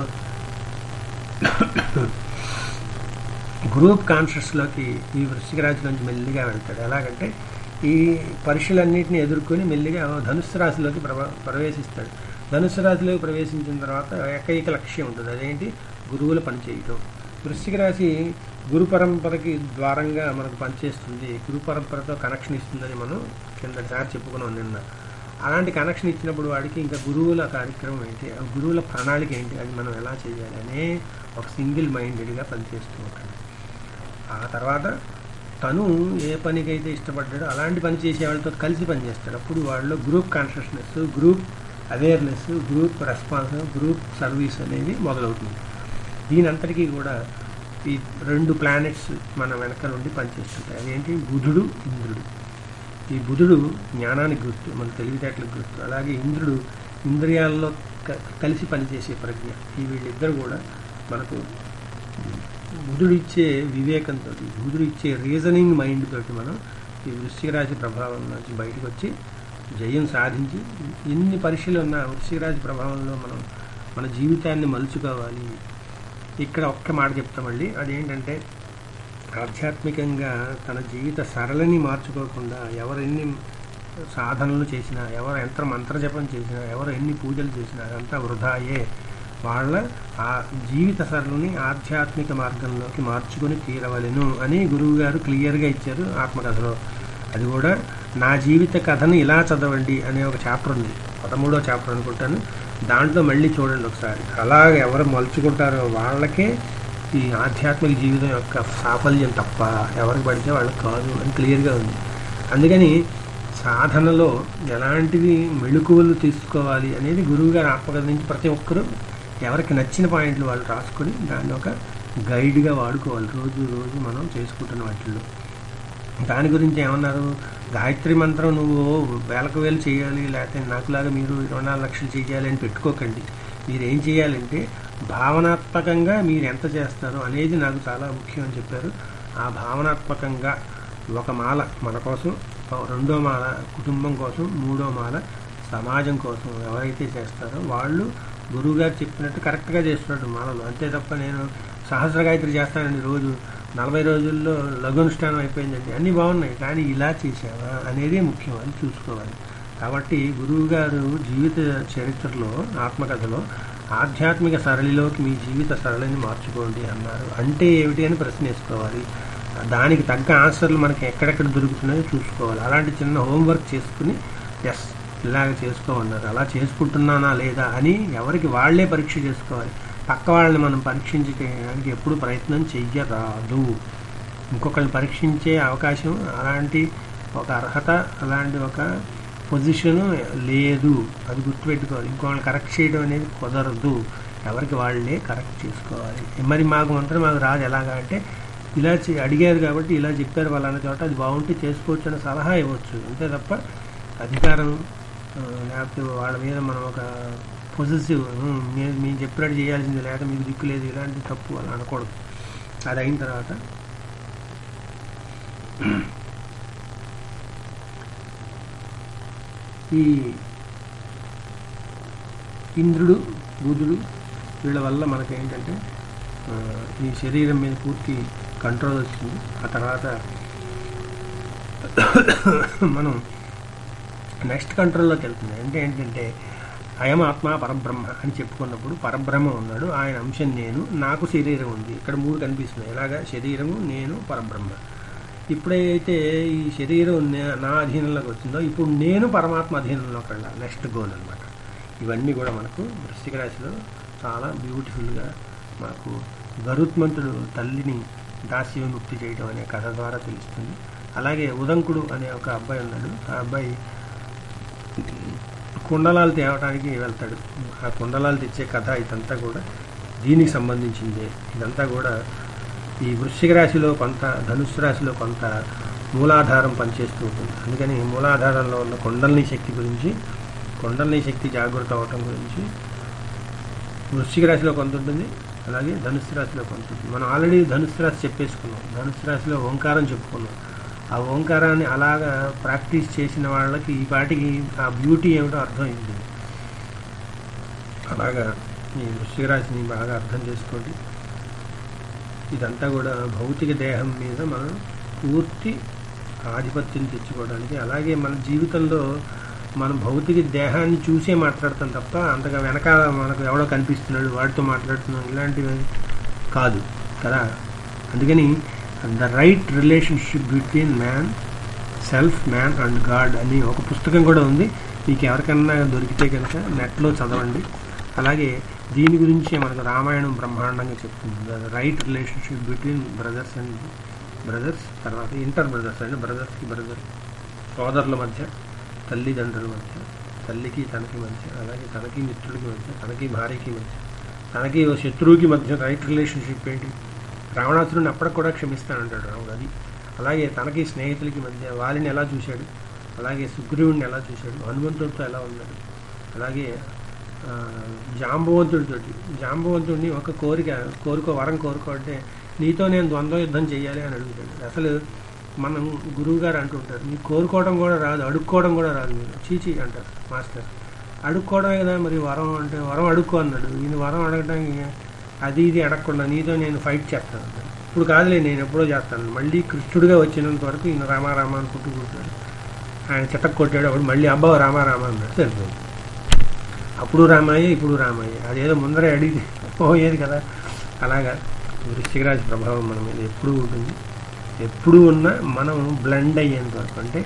B: గ్రూప్ కాన్షియస్లోకి ఈ వృశ్చిక రాశి నుంచి మెల్లిగా వెళ్తాడు ఎలాగంటే ఈ పరీక్షలన్నింటినీ ఎదుర్కొని మెల్లిగా ధనుస్సు రాశిలోకి ప్రవ ప్రవేశిస్తాడు ధనుస్సు రాశిలోకి ప్రవేశించిన తర్వాత ఏకైక లక్ష్యం ఉంటుంది అదేంటి గురువుల పని చేయటం వృశ్చిక రాశి గురు పరంపరకి ద్వారంగా మనకు పనిచేస్తుంది గురు పరంపరతో కనెక్షన్ ఇస్తుందని మనం కిందసారి చెప్పుకున్నాం నిన్న అలాంటి కనెక్షన్ ఇచ్చినప్పుడు వాడికి ఇంకా గురువుల కార్యక్రమం ఏంటి ఆ గురువుల ప్రణాళిక ఏంటి అది మనం ఎలా చేయాలి అనే ఒక సింగిల్ మైండెడ్గా పనిచేస్తూ ఉంటాడు ఆ తర్వాత తను ఏ పనికైతే ఇష్టపడ్డాడో అలాంటి పని చేసే వాళ్ళతో కలిసి పనిచేస్తాడు అప్పుడు వాళ్ళలో group consciousness group awareness group response group service అనేది మొదలవుతుంది దీని అంతటికీ కూడా ఈ రెండు ప్లానెట్స్ మన వెనక నుండి పనిచేస్తుంటాయి అదేంటి బుధుడు ఇంద్రుడు ఈ బుధుడు జ్ఞానానికి గుర్తు మన తెలివితేటలకు గుర్తు అలాగే ఇంద్రుడు ఇంద్రియాల్లో క- కలిసి పనిచేసే ప్రజ్ఞ ఈ వీళ్ళిద్దరు కూడా మనకు బుధుడు ఇచ్చే వివేకంతో బుధుడు ఇచ్చే రీజనింగ్ మైండ్ తోటి మనం ఈ వృశ్చిక రాశి ప్రభావం నుంచి బయటకు వచ్చి జయం సాధించి ఎన్ని పరీక్షలు ఉన్నా వృశ్చిక రాశి ప్రభావంలో మనం మన జీవితాన్ని మలుచుకోవాలి ఇక్కడ ఒక్క మాట చెప్తా మళ్ళీ అదేంటంటే ఆధ్యాత్మికంగా తన జీవిత సరళని మార్చుకోకుండా ఎవరు ఎన్ని సాధనలు చేసినా ఎవరు ఎంత మంత్రజపం చేసినా ఎవరు ఎన్ని పూజలు చేసినా అదంతా వృధాయే వాళ్ళ ఆ జీవిత సరళని ఆధ్యాత్మిక మార్గంలోకి మార్చుకొని తీరవలెను అని గురువు గారు క్లియర్గా ఇచ్చారు ఆత్మకథలో అది కూడా నా జీవిత కథను ఇలా చదవండి అనే ఒక చాప్టర్ ఉంది పదమూడో చాప్టర్ అనుకుంటాను దాంట్లో మళ్ళీ చూడండి ఒకసారి అలాగ ఎవరు మలుచుకుంటారో వాళ్ళకే ఈ ఆధ్యాత్మిక జీవితం యొక్క సాఫల్యం తప్ప ఎవరికి పడితే వాళ్ళకి కాదు అని క్లియర్గా ఉంది అందుకని సాధనలో ఎలాంటివి మెళుకువలు తీసుకోవాలి అనేది గురువు గారి ఆత్మకథ నుంచి ప్రతి ఒక్కరూ ఎవరికి నచ్చిన పాయింట్లు వాళ్ళు రాసుకొని దాన్ని ఒక గైడ్గా వాడుకోవాలి రోజు రోజు మనం చేసుకుంటున్న వాటిల్లో దాని గురించి ఏమన్నారు గాయత్రి మంత్రం నువ్వు వేలకు వేలు చేయాలి లేకపోతే నాకులాగా మీరు ఇరవై నాలుగు లక్షలు చేయాలి అని పెట్టుకోకండి మీరు ఏం చేయాలంటే భావనాత్మకంగా మీరు ఎంత చేస్తారో అనేది నాకు చాలా ముఖ్యం అని చెప్పారు ఆ భావనాత్మకంగా ఒక మాల మన కోసం రెండో మాల కుటుంబం కోసం మూడో మాల సమాజం కోసం ఎవరైతే చేస్తారో వాళ్ళు గురువుగారు చెప్పినట్టు కరెక్ట్గా చేస్తున్నాడు మాలలు అంతే తప్ప నేను సహస్ర గాయత్రి చేస్తానండి రోజు నలభై రోజుల్లో లఘునుష్ఠానం అయిపోయిందండి అన్నీ బాగున్నాయి కానీ ఇలా చేసావా అనేది ముఖ్యం అని చూసుకోవాలి కాబట్టి గురువు గారు జీవిత చరిత్రలో ఆత్మకథలో ఆధ్యాత్మిక సరళిలోకి మీ జీవిత సరళిని మార్చుకోండి అన్నారు అంటే ఏమిటి అని ప్రశ్న వేసుకోవాలి దానికి తగ్గ ఆన్సర్లు మనకి ఎక్కడెక్కడ దొరుకుతున్నాయో చూసుకోవాలి అలాంటి చిన్న హోంవర్క్ చేసుకుని ఎస్ ఇలాగ చేసుకోమన్నారు అలా చేసుకుంటున్నానా లేదా అని ఎవరికి వాళ్లే పరీక్ష చేసుకోవాలి పక్క వాళ్ళని మనం పరీక్షించడానికి ఎప్పుడు ప్రయత్నం చెయ్యరాదు ఇంకొకరిని పరీక్షించే అవకాశం అలాంటి ఒక అర్హత అలాంటి ఒక పొజిషన్ లేదు అది గుర్తుపెట్టుకోవాలి ఇంకొకరిని కరెక్ట్ చేయడం అనేది కుదరదు ఎవరికి వాళ్ళే కరెక్ట్ చేసుకోవాలి మరి మాకు మంత్రం మాకు రాదు ఎలాగా అంటే ఇలా అడిగారు కాబట్టి ఇలా చెప్పారు వాళ్ళన్న చోట అది బాగుంటే చేసుకోవచ్చు అనే సలహా ఇవ్వచ్చు అంతే తప్ప అధికారం లేకపోతే వాళ్ళ మీద మనం ఒక పొజిటివ్ మేము మేము చెప్పినట్టు చేయాల్సింది లేక మీకు దిక్కు లేదు ఇలాంటి తప్పు అలా అనకూడదు అది అయిన తర్వాత ఈ ఇంద్రుడు బుధుడు వీళ్ళ వల్ల మనకి ఏంటంటే ఈ శరీరం మీద పూర్తి కంట్రోల్ వచ్చింది ఆ తర్వాత మనం నెక్స్ట్ కంట్రోల్లోకి వెళ్తుంది అంటే ఏంటంటే అయం ఆత్మ పరబ్రహ్మ అని చెప్పుకున్నప్పుడు పరబ్రహ్మ ఉన్నాడు ఆయన అంశం నేను నాకు శరీరం ఉంది ఇక్కడ మూడు కనిపిస్తున్నాయి ఎలాగా శరీరము నేను పరబ్రహ్మ ఇప్పుడైతే ఈ శరీరం నా అధీనంలోకి వచ్చిందో ఇప్పుడు నేను పరమాత్మ అధీనంలోకి వెళ్ళాలి నెక్స్ట్ గోల్ అనమాట ఇవన్నీ కూడా మనకు వృశ్చిక రాశిలో చాలా బ్యూటిఫుల్గా మాకు గరుత్మంతుడు తల్లిని దాస్య ముక్తి చేయడం అనే కథ ద్వారా తెలుస్తుంది అలాగే ఉదంకుడు అనే ఒక అబ్బాయి ఉన్నాడు ఆ అబ్బాయి కుండలాలు తేవడానికి వెళ్తాడు ఆ కుండలాలు తెచ్చే కథ ఇదంతా కూడా దీనికి సంబంధించిందే ఇదంతా కూడా ఈ వృశ్చిక రాశిలో కొంత ధనుస్సు రాశిలో కొంత మూలాధారం పనిచేస్తూ ఉంటుంది అందుకని మూలాధారంలో ఉన్న కొండల్ని శక్తి గురించి కొండల్ని శక్తి జాగృత అవటం గురించి వృశ్చిక రాశిలో కొంత ఉంటుంది అలాగే ధనుస్సు రాశిలో కొంత ఉంటుంది మనం ఆల్రెడీ ధనుస్సు రాశి చెప్పేసుకున్నాం ధనుస్సు రాశిలో ఓంకారం చెప్పుకున్నాం ఆ ఓంకారాన్ని అలాగా ప్రాక్టీస్ చేసిన వాళ్ళకి ఈ పాటికి ఆ బ్యూటీ ఏమిటో అర్థమైంది అలాగా ఈ వృశ్చిక రాశిని బాగా అర్థం చేసుకోండి ఇదంతా కూడా భౌతిక దేహం మీద మనం పూర్తి ఆధిపత్యం తెచ్చుకోవడానికి అలాగే మన జీవితంలో మన భౌతిక దేహాన్ని చూసే మాట్లాడతాం తప్ప అంతగా వెనక మనకు ఎవడో కనిపిస్తున్నాడు వాడితో మాట్లాడుతున్నాం ఇలాంటివి కాదు కదా అందుకని the right relationship between man self man and God అని ఒక పుస్తకం కూడా ఉంది మీకు ఎవరికన్నా దొరికితే కనుక నెట్లో చదవండి అలాగే దీని గురించే మనకు రామాయణం బ్రహ్మాండంగా చెప్తుంది the right relationship between brothers and brothers తర్వాత ఇంటర్ బ్రదర్స్ అండ్ బ్రదర్స్కి బ్రదర్ సోదరుల మధ్య తల్లిదండ్రుల మధ్య తల్లికి తనకి మధ్య అలాగే తనకి మిత్రుడికి మధ్య తనకి భార్యకి మధ్య తనకి ఓ శత్రువుకి మధ్య రైట్ రిలేషన్షిప్ ఏంటి రావణాసురుని అప్పటికి కూడా క్షమిస్తానంటాడు రాముడు అది అలాగే తనకి స్నేహితులకి మధ్య వాలిని ఎలా చూశాడు అలాగే సుగ్రీవుడిని ఎలా చూశాడు హనుమంతుడితో ఎలా ఉన్నాడు అలాగే జాంబవంతుడితోటి జాంబవంతుడిని ఒక కోరిక కోరుకో వరం కోరుకో అంటే నీతో నేను ద్వంద్వ యుద్ధం చేయాలి అని అడుగుతాడు అసలు మనం గురువు గారు అంటుంటారు మీకు కోరుకోవడం కూడా రాదు అడుక్కోవడం కూడా రాదు మీరు చీచీ అంటారు మాస్టర్ అడుక్కోవడమే కదా మరి వరం అంటే వరం అడుక్కో అన్నాడు ఈయన వరం అడగడానికి అది ఇది అడగకుండా నీతో నేను ఫైట్ చేస్తాను ఇప్పుడు కాదులే నేను ఎప్పుడో చేస్తాను మళ్ళీ కృష్ణుడిగా వచ్చినంత వరకు ఈయన రామారామ అనుకుంటూ కూర్చున్నాడు ఆయన చిట్టకు కొట్టాడు అప్పుడు మళ్ళీ అబ్బా రామారామ అన్నాడు సరిపోయింది అప్పుడు రామయ్య ఇప్పుడు రామయ్య అదేదో ముందరే అడిగి పోయేది కదా అలాగా వృశ్చిక రాశి ప్రభావం మన మీద ఎప్పుడూ ఉంటుంది ఎప్పుడు ఉన్నా మనం బ్లెండ్ అయ్యేంత వరకు అంటే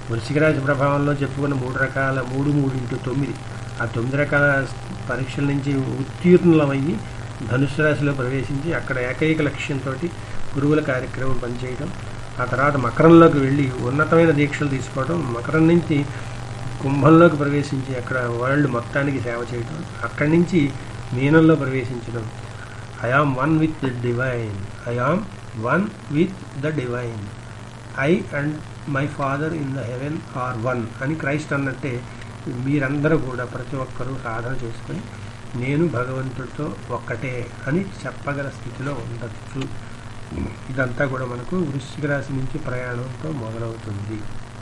B: వృశ్చిక రాశి ప్రభావంలో చెప్పుకున్న మూడు రకాల మూడు మూడు ఇంటూ తొమ్మిది ఆ తొమ్మిది రకాల పరీక్షల నుంచి ఉత్తీర్ణులమయ్యి ధనుసు రాశిలో ప్రవేశించి అక్కడ ఏకైక లక్ష్యంతో గురువుల కార్యక్రమం పనిచేయడం ఆ తర్వాత మకరంలోకి వెళ్ళి ఉన్నతమైన దీక్షలు తీసుకోవడం మకరం నుంచి కుంభంలోకి ప్రవేశించి అక్కడ వరల్డ్ మొత్తానికి సేవ చేయడం అక్కడి నుంచి మీనంలో ప్రవేశించడం I am one with the divine I am one with the divine I and my father in the heaven are one అని క్రైస్ట్ అన్నట్టే మీరందరూ కూడా ప్రతి ఒక్కరూ సాధన చేసుకొని నేను భగవంతుడితో ఒక్కటే అని చెప్పగల స్థితిలో ఉండొచ్చు ఇదంతా కూడా మనకు వృశ్చిక రాశి నుంచి ప్రయాణంతో మొదలవుతుంది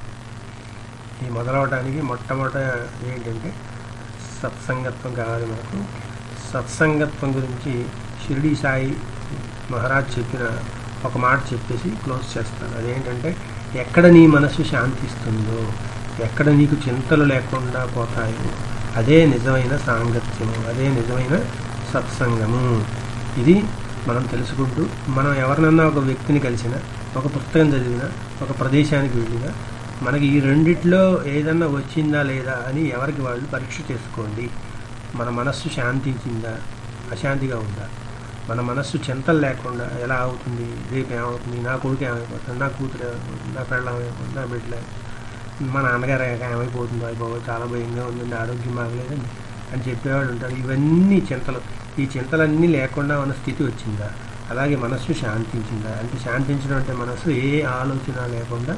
B: ఈ మొదలవడానికి మొట్టమొదట ఏంటంటే సత్సంగత్వం కావాలి మనకు సత్సంగత్వం గురించి షిరిడి సాయి మహారాజ్ చెప్పిన ఒక మాట చెప్పేసి క్లోజ్ చేస్తాను అదేంటంటే ఎక్కడ నీ మనసు శాంతిస్తుందో ఎక్కడ నీకు చింతలు లేకుండా పోతాయో అదే నిజమైన సాంగత్యము అదే నిజమైన సత్సంగము ఇది మనం తెలుసుకుంటూ మనం ఎవరినన్నా ఒక వ్యక్తిని కలిసినా ఒక పుస్తకం చదివినా ఒక ప్రదేశానికి వెళ్ళినా మనకి ఈ రెండిట్లో ఏదన్నా వచ్చిందా లేదా అని ఎవరికి వాళ్ళు పరీక్ష చేసుకోండి మన మనస్సు శాంతించిందా అశాంతిగా ఉందా మన మనస్సు చింతలు లేకుండా ఎలా అవుతుంది రేపు ఏమవుతుంది నా కొడుకు ఏమైపోతుంది నా కూతురు ఏమైపోతుంది నా పెళ్ళం ఏమైపోతుంది నా బిడ్డలు మా నాన్నగారు ఏమైపోతుందో అయిపోయి చాలా భయంగా ఉందండి ఆరోగ్యం బాగలేదండి అని చెప్పేవాడు ఉంటాడు ఇవన్నీ చింతలు ఈ చింతలన్నీ లేకుండా మన స్థితి వచ్చిందా అలాగే మనస్సు శాంతించిందా అంటే శాంతించడం అంటే మనస్సు ఏ ఆలోచన లేకుండా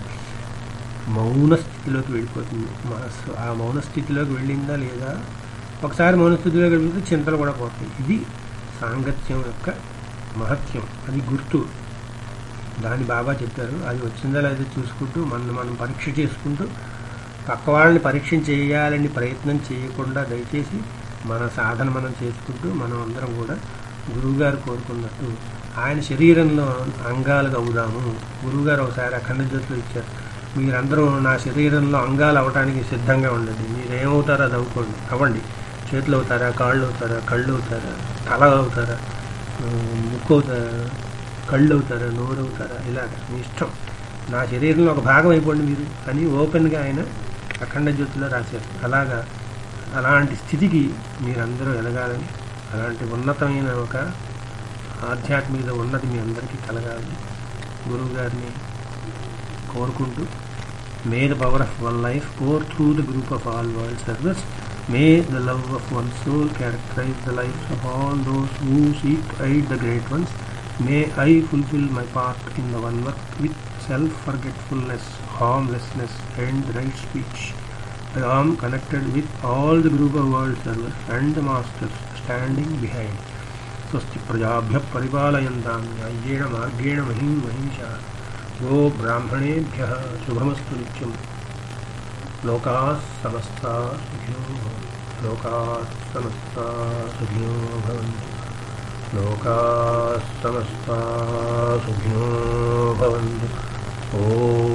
B: మౌన స్థితిలోకి వెళ్ళిపోతుంది మనస్సు ఆ మౌన స్థితిలోకి వెళ్ళిందా లేదా ఒకసారి మౌన స్థితిలోకి వెళ్ళిపోతే చింతలు కూడా పోతాయి ఇది సాంగత్యం యొక్క మహత్యం అది గుర్తు దాని బాబా చెప్పారు అది వచ్చిందా లేదా చూసుకుంటూ మనం మనం పరీక్ష చేసుకుంటూ పక్క వాళ్ళని పరీక్ష చేయాలని ప్రయత్నం చేయకుండా దయచేసి మన సాధన మనం చేసుకుంటూ మనం అందరం కూడా గురువుగారు కోరుకున్నట్టు ఆయన శరీరంలో అంగాలుగా అవుదాము గురువుగారు ఒకసారి అఖండ జ్యోతిలో ఇచ్చారు మీరందరూ నా శరీరంలో అంగాలు అవడానికి సిద్ధంగా ఉండండి మీరు ఏమవుతారో అది అవ్వుకోండి అవ్వండి చేతులు అవుతారా కాళ్ళు అవుతారా కళ్ళు అవుతారా తల అవుతారా ముక్కు అవుతారా కళ్ళు అవుతారా నోరు అవుతారా ఇలాగ మీ ఇష్టం నా శరీరంలో ఒక భాగం అయిపోండి మీరు అని ఓపెన్గా ఆయన అఖండ జ్యోతిలో రాశారు అలాగా అలాంటి స్థితికి మీరందరూ ఎదగాలని అలాంటి ఉన్నతమైన ఒక ఆధ్యాత్మికత ఉన్నది మీ అందరికీ కలగాలి గురువు గారిని కోరుకుంటూ may the power of one life or through the group of all world service may the love of one soul characterize the life of all those who seek aid the great ones may I fulfil my part in the one work with self forgetfulness harmlessness and right speech. I am connected with all the group of world servers and the masters standing behind. स्वस्ति प्रजाभ्यः परिपालयन्तां न्याय्येण मार्गेण महीं महिषा गो ब्राह्मणेभ्यः शुभमस्तु नित्यं लोकाः समस्ताः सुखिनो भवन्तु लोकाः समस्ताः सुखिनो भवन्तु लोकाः समस्ताः सुखिनो भवन्तु ॐ